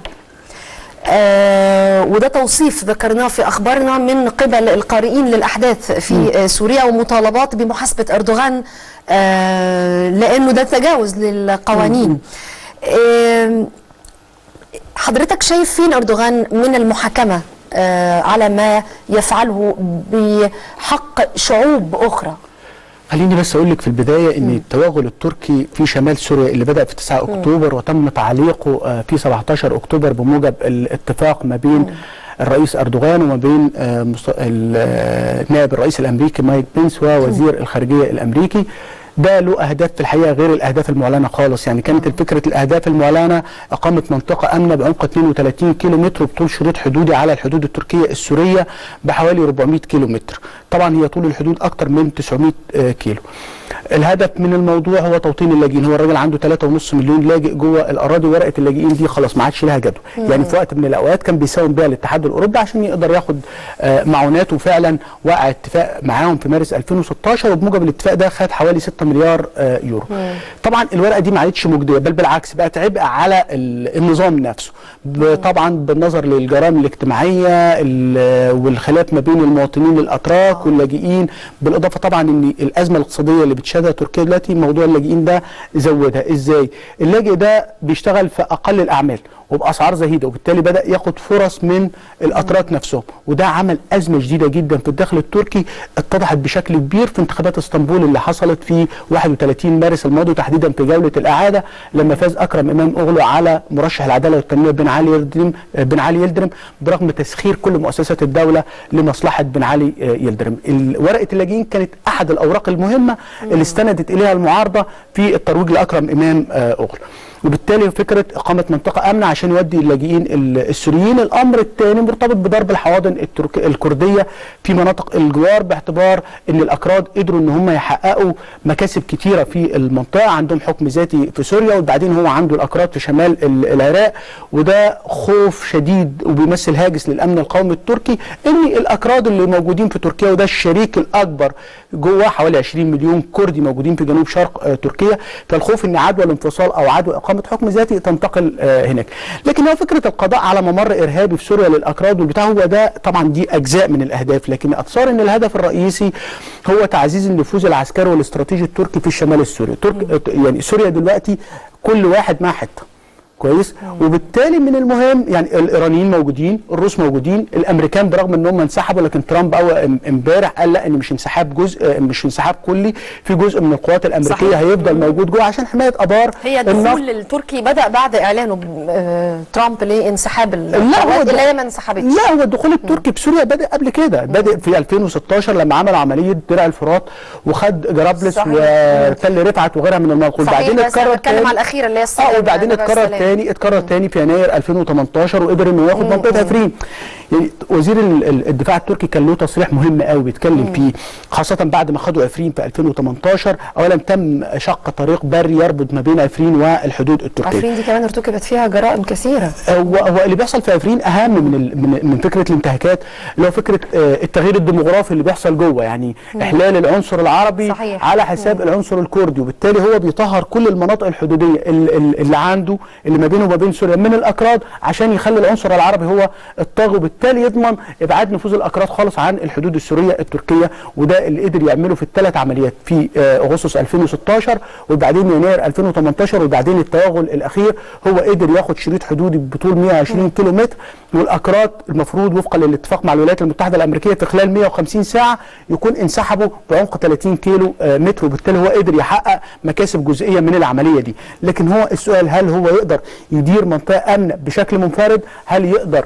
آه وده توصيف ذكرناه في اخبارنا من قبل القارئين للاحداث في آه سوريا ومطالبات بمحاسبه اردوغان آه لانه ده تجاوز للقوانين آم، حضرتك شايف فين اردوغان من المحاكمه آه على ما يفعله بحق شعوب اخرى خليني بس اقول لك في البدايه ان التوغل التركي في شمال سوريا اللي بدا في 9 اكتوبر وتم تعليقه آه، في 17 اكتوبر بموجب الاتفاق ما بين الرئيس اردوغان وما بين آه، مص- ال- آه، نائب الرئيس الامريكي مايك بنس ووزير الخارجيه الامريكي ده له اهداف في الحقيقه غير الاهداف المعلنه خالص يعني كانت الفكره الاهداف المعلنه اقامه منطقه امنه بعمق 32 كيلو متر وبطول شريط حدودي على الحدود التركيه السوريه بحوالي 400 كيلو متر طبعا هي طول الحدود اكثر من 900 آه، كيلو الهدف من الموضوع هو توطين اللاجئين هو الراجل عنده 3.5 مليون لاجئ جوه الاراضي ورقه اللاجئين دي خلاص ما عادش لها جدوى يعني في وقت من الاوقات كان بيساوم بيها الاتحاد الاوروبي عشان يقدر ياخد آه، معونات وفعلا وقع اتفاق معاهم في مارس 2016 وبموجب الاتفاق ده خد حوالي 6 مليار آه، يورو طبعا الورقه دي ما عادتش مجديه بل بالعكس بقت عبء على ال- النظام نفسه ب- طبعا بالنظر للجرائم الاجتماعيه ال- والخلاف ما بين المواطنين الاتراك واللاجئين بالاضافه طبعا ان الازمه الاقتصاديه اللي بتشهدها تركيا دلوقتي موضوع اللاجئين ده زودها ازاي اللاجئ ده بيشتغل في اقل الاعمال وباسعار زهيده وبالتالي بدا ياخد فرص من الاتراك نفسهم وده عمل ازمه شديده جدا في الداخل التركي اتضحت بشكل كبير في انتخابات اسطنبول اللي حصلت في 31 مارس الماضي وتحديدا في جوله الاعاده لما فاز اكرم امام اغلو على مرشح العداله والتنميه بن علي يلدرم بن علي يلدرم برغم تسخير كل مؤسسات الدوله لمصلحه بن علي يلدرم ال- ورقه اللاجئين كانت احد الاوراق المهمه اللي استندت اليها المعارضه في الترويج لاكرم امام آه، اغلو وبالتالي فكره اقامه منطقه امنه عشان يودي اللاجئين ال- السوريين الامر الثاني مرتبط بضرب الحواضن الترك الكرديه في مناطق الجوار باعتبار ان الاكراد قدروا ان هم يحققوا مكاسب كتيره في المنطقه عندهم حكم ذاتي في سوريا وبعدين هو عنده الاكراد في شمال ال- العراق وده خوف شديد وبيمثل هاجس للامن القومي التركي ان الاكراد اللي موجودين في تركيا وده الشريك الاكبر جوه حوالي 20 مليون كردي موجودين في جنوب شرق آه، تركيا فالخوف ان عدوى الانفصال او عدوى اقامه اقامه حكم ذاتي تنتقل آه، هناك لكن هو فكره القضاء على ممر ارهابي في سوريا للاكراد والبتاع هو ده طبعا دي اجزاء من الاهداف لكن اتصار ان الهدف الرئيسي هو تعزيز النفوذ العسكري والاستراتيجي التركي في الشمال السوري ترك يعني سوريا دلوقتي كل واحد معاه حته كويس وبالتالي من المهم يعني الايرانيين موجودين الروس موجودين الامريكان برغم ان هم انسحبوا لكن ترامب اول ام- امبارح قال لا ان مش انسحاب جزء مش انسحاب كلي في جزء من القوات الامريكيه صحيح. هيفضل موجود جوه عشان حمايه ابار هي النفط. الدخول التركي بدا بعد اعلانه ب- آه، ترامب لانسحاب لا هو القوات ده- اللي هي ما انسحبتش لا هو الدخول التركي بسوريا بادئ قبل كده بادئ في 2016 لما عمل عمليه درع الفرات وخد جرابلس صحيح. وتل رفعت وغيرها من المنقول صحيح بعدين بس اتكرر انا بتكلم تاني- على الاخيره اللي هي السلام اه وبعدين نبع اتكرر السلام. تاني اتكرر تاني في يناير 2018 وقدر انه ياخد منطقه عفرين يعني وزير ال- ال- الدفاع التركي كان له تصريح مهم قوي بيتكلم فيه خاصه بعد ما خدوا عفرين في 2018 اولا تم شق طريق بري يربط ما بين عفرين والحدود التركيه عفرين دي كمان ارتكبت فيها جرائم كثيره هو هو اللي بيحصل في عفرين اهم من ال- من, من فكره الانتهاكات اللي هو فكره آه، التغيير الديموغرافي اللي بيحصل جوه يعني احلال العنصر العربي صحيح. على حساب العنصر الكردي وبالتالي هو بيطهر كل المناطق الحدوديه ال- ال- اللي عنده اللي ما بينه وما بين سوريا من الاكراد عشان يخلي العنصر العربي هو الطاغي وبالتالي يضمن ابعاد نفوذ الاكراد خالص عن الحدود السوريه التركيه وده اللي قدر يعمله في الثلاث عمليات في آه، اغسطس 2016 وبعدين يناير 2018 وبعدين التوغل الاخير هو قدر ياخد شريط حدودي بطول 120 كيلو متر والاكراد المفروض وفقا للاتفاق مع الولايات المتحده الامريكيه في خلال 150 ساعه يكون انسحبوا بعمق 30 كيلو آه، متر وبالتالي هو قدر يحقق مكاسب جزئيه من العمليه دي لكن هو السؤال هل هو يقدر يدير منطقه امنه بشكل منفرد هل يقدر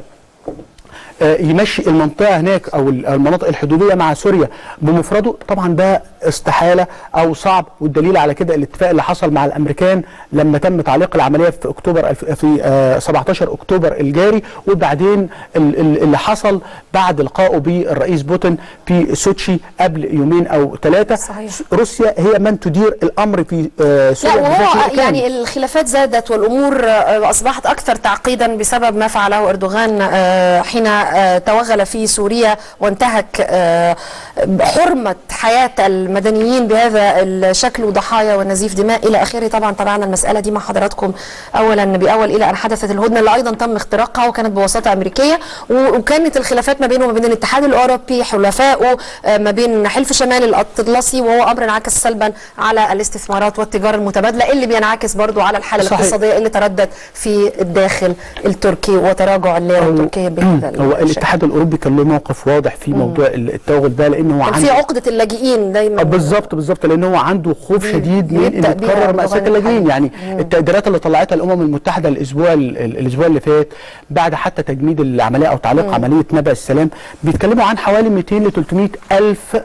آه، يمشي المنطقه هناك او ال- أو المناطق الحدوديه مع سوريا بمفرده طبعا ده استحاله او صعب والدليل على كده الاتفاق اللي حصل مع الامريكان لما تم تعليق العمليه في اكتوبر الف- في آه، 17 اكتوبر الجاري وبعدين ال- ال- اللي حصل بعد لقائه بالرئيس بوتين في سوتشي قبل يومين او ثلاثه صحيح. روسيا هي من تدير الامر في آه، لا سوريا وهو بشكل كامل. يعني الخلافات زادت والامور آه، اصبحت اكثر تعقيدا بسبب ما فعله اردوغان آه، حين آه، توغل في سوريا وانتهك آه، حرمه حياه المدنيين بهذا الشكل وضحايا ونزيف دماء الى اخره طبعا تابعنا المساله دي مع حضراتكم اولا باول الى ان حدثت الهدنه اللي ايضا تم اختراقها وكانت بواسطه امريكيه و- وكانت الخلافات ما بينه وما بين الاتحاد الاوروبي حلفائه آه، ما بين حلف شمال الاطلسي وهو امر انعكس سلبا على الاستثمارات والتجاره المتبادله اللي بينعكس برضو على الحاله صحيح. الاقتصاديه اللي تردد في الداخل التركي وتراجع الليره التركيه بهذا هو الشكل. الاتحاد الاوروبي كان له موقف واضح في موضوع التوغل ده لان هو كان عنده في عقده اللاجئين دايما آه، بالظبط بالظبط لان هو عنده خوف شديد من بيبدأ ان بيها تكرر أردوغان ماساه اللاجئين يعني التقديرات اللي طلعتها الامم المتحده الاسبوع ال- ال- الاسبوع اللي فات بعد حتى تجميد العمليه او تعليق عمليه نبأ السلام بيتكلموا عن حوالي 200 ل 300 الف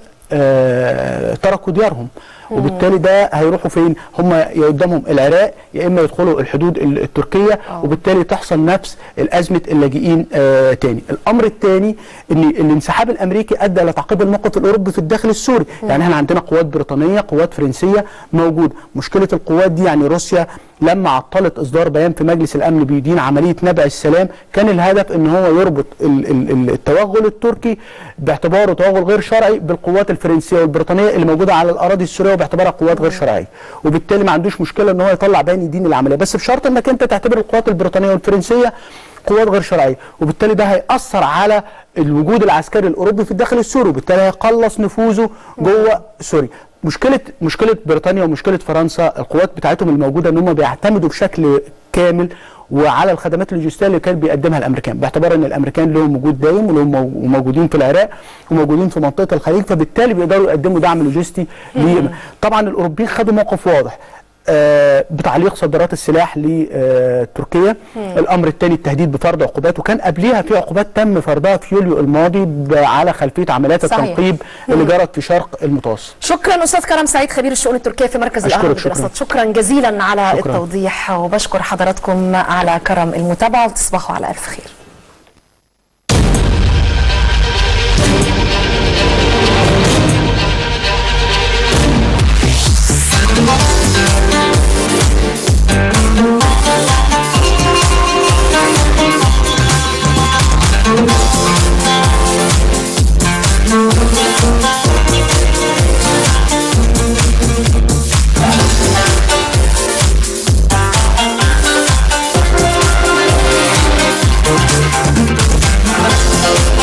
آه تركوا ديارهم وبالتالي ده هيروحوا فين هم يا قدامهم العراق يا اما يدخلوا الحدود ال- التركيه وبالتالي تحصل نفس الازمه اللاجئين آه تاني الامر الثاني ان الانسحاب الامريكي ادى الى تعقيد الموقف الاوروبي في الداخل السوري يعني احنا عندنا قوات بريطانيه قوات فرنسيه موجوده مشكله القوات دي يعني روسيا لما عطلت اصدار بيان في مجلس الامن بيدين عمليه نبع السلام كان الهدف ان هو يربط ال- ال- ال- التوغل التركي باعتباره توغل غير شرعي بالقوات الفرنسيه والبريطانيه اللي موجوده على الاراضي السوريه وباعتبارها قوات غير شرعيه وبالتالي ما عندوش مشكله ان هو يطلع بيان يدين العمليه بس بشرط انك انت تعتبر القوات البريطانيه والفرنسيه قوات غير شرعيه وبالتالي ده هيأثر على الوجود العسكري الاوروبي في الداخل السوري وبالتالي هيقلص نفوذه جوه سوريا مشكله مشكله بريطانيا ومشكله فرنسا القوات بتاعتهم الموجوده ان هم بيعتمدوا بشكل كامل وعلى الخدمات اللوجستيه اللي كان بيقدمها الامريكان باعتبار ان الامريكان لهم وجود دايم ولهم مو- وموجودين في العراق وموجودين في منطقه الخليج فبالتالي بيقدروا يقدموا دعم لوجستي ليه. طبعا الاوروبيين خدوا موقف واضح آه، بتعليق صادرات السلاح لتركيا الامر الثاني التهديد بفرض عقوبات وكان قبلها في عقوبات تم فرضها في يوليو الماضي ب- على خلفيه عمليات صحيح. التنقيب اللي جرت في شرق المتوسط شكرا استاذ كرم سعيد خبير الشؤون التركيه في مركز أشكرك، الاهرام شكراً. للدراسات شكرا جزيلا على شكراً. التوضيح وبشكر حضراتكم على كرم المتابعه وتصبحوا على الف خير Thank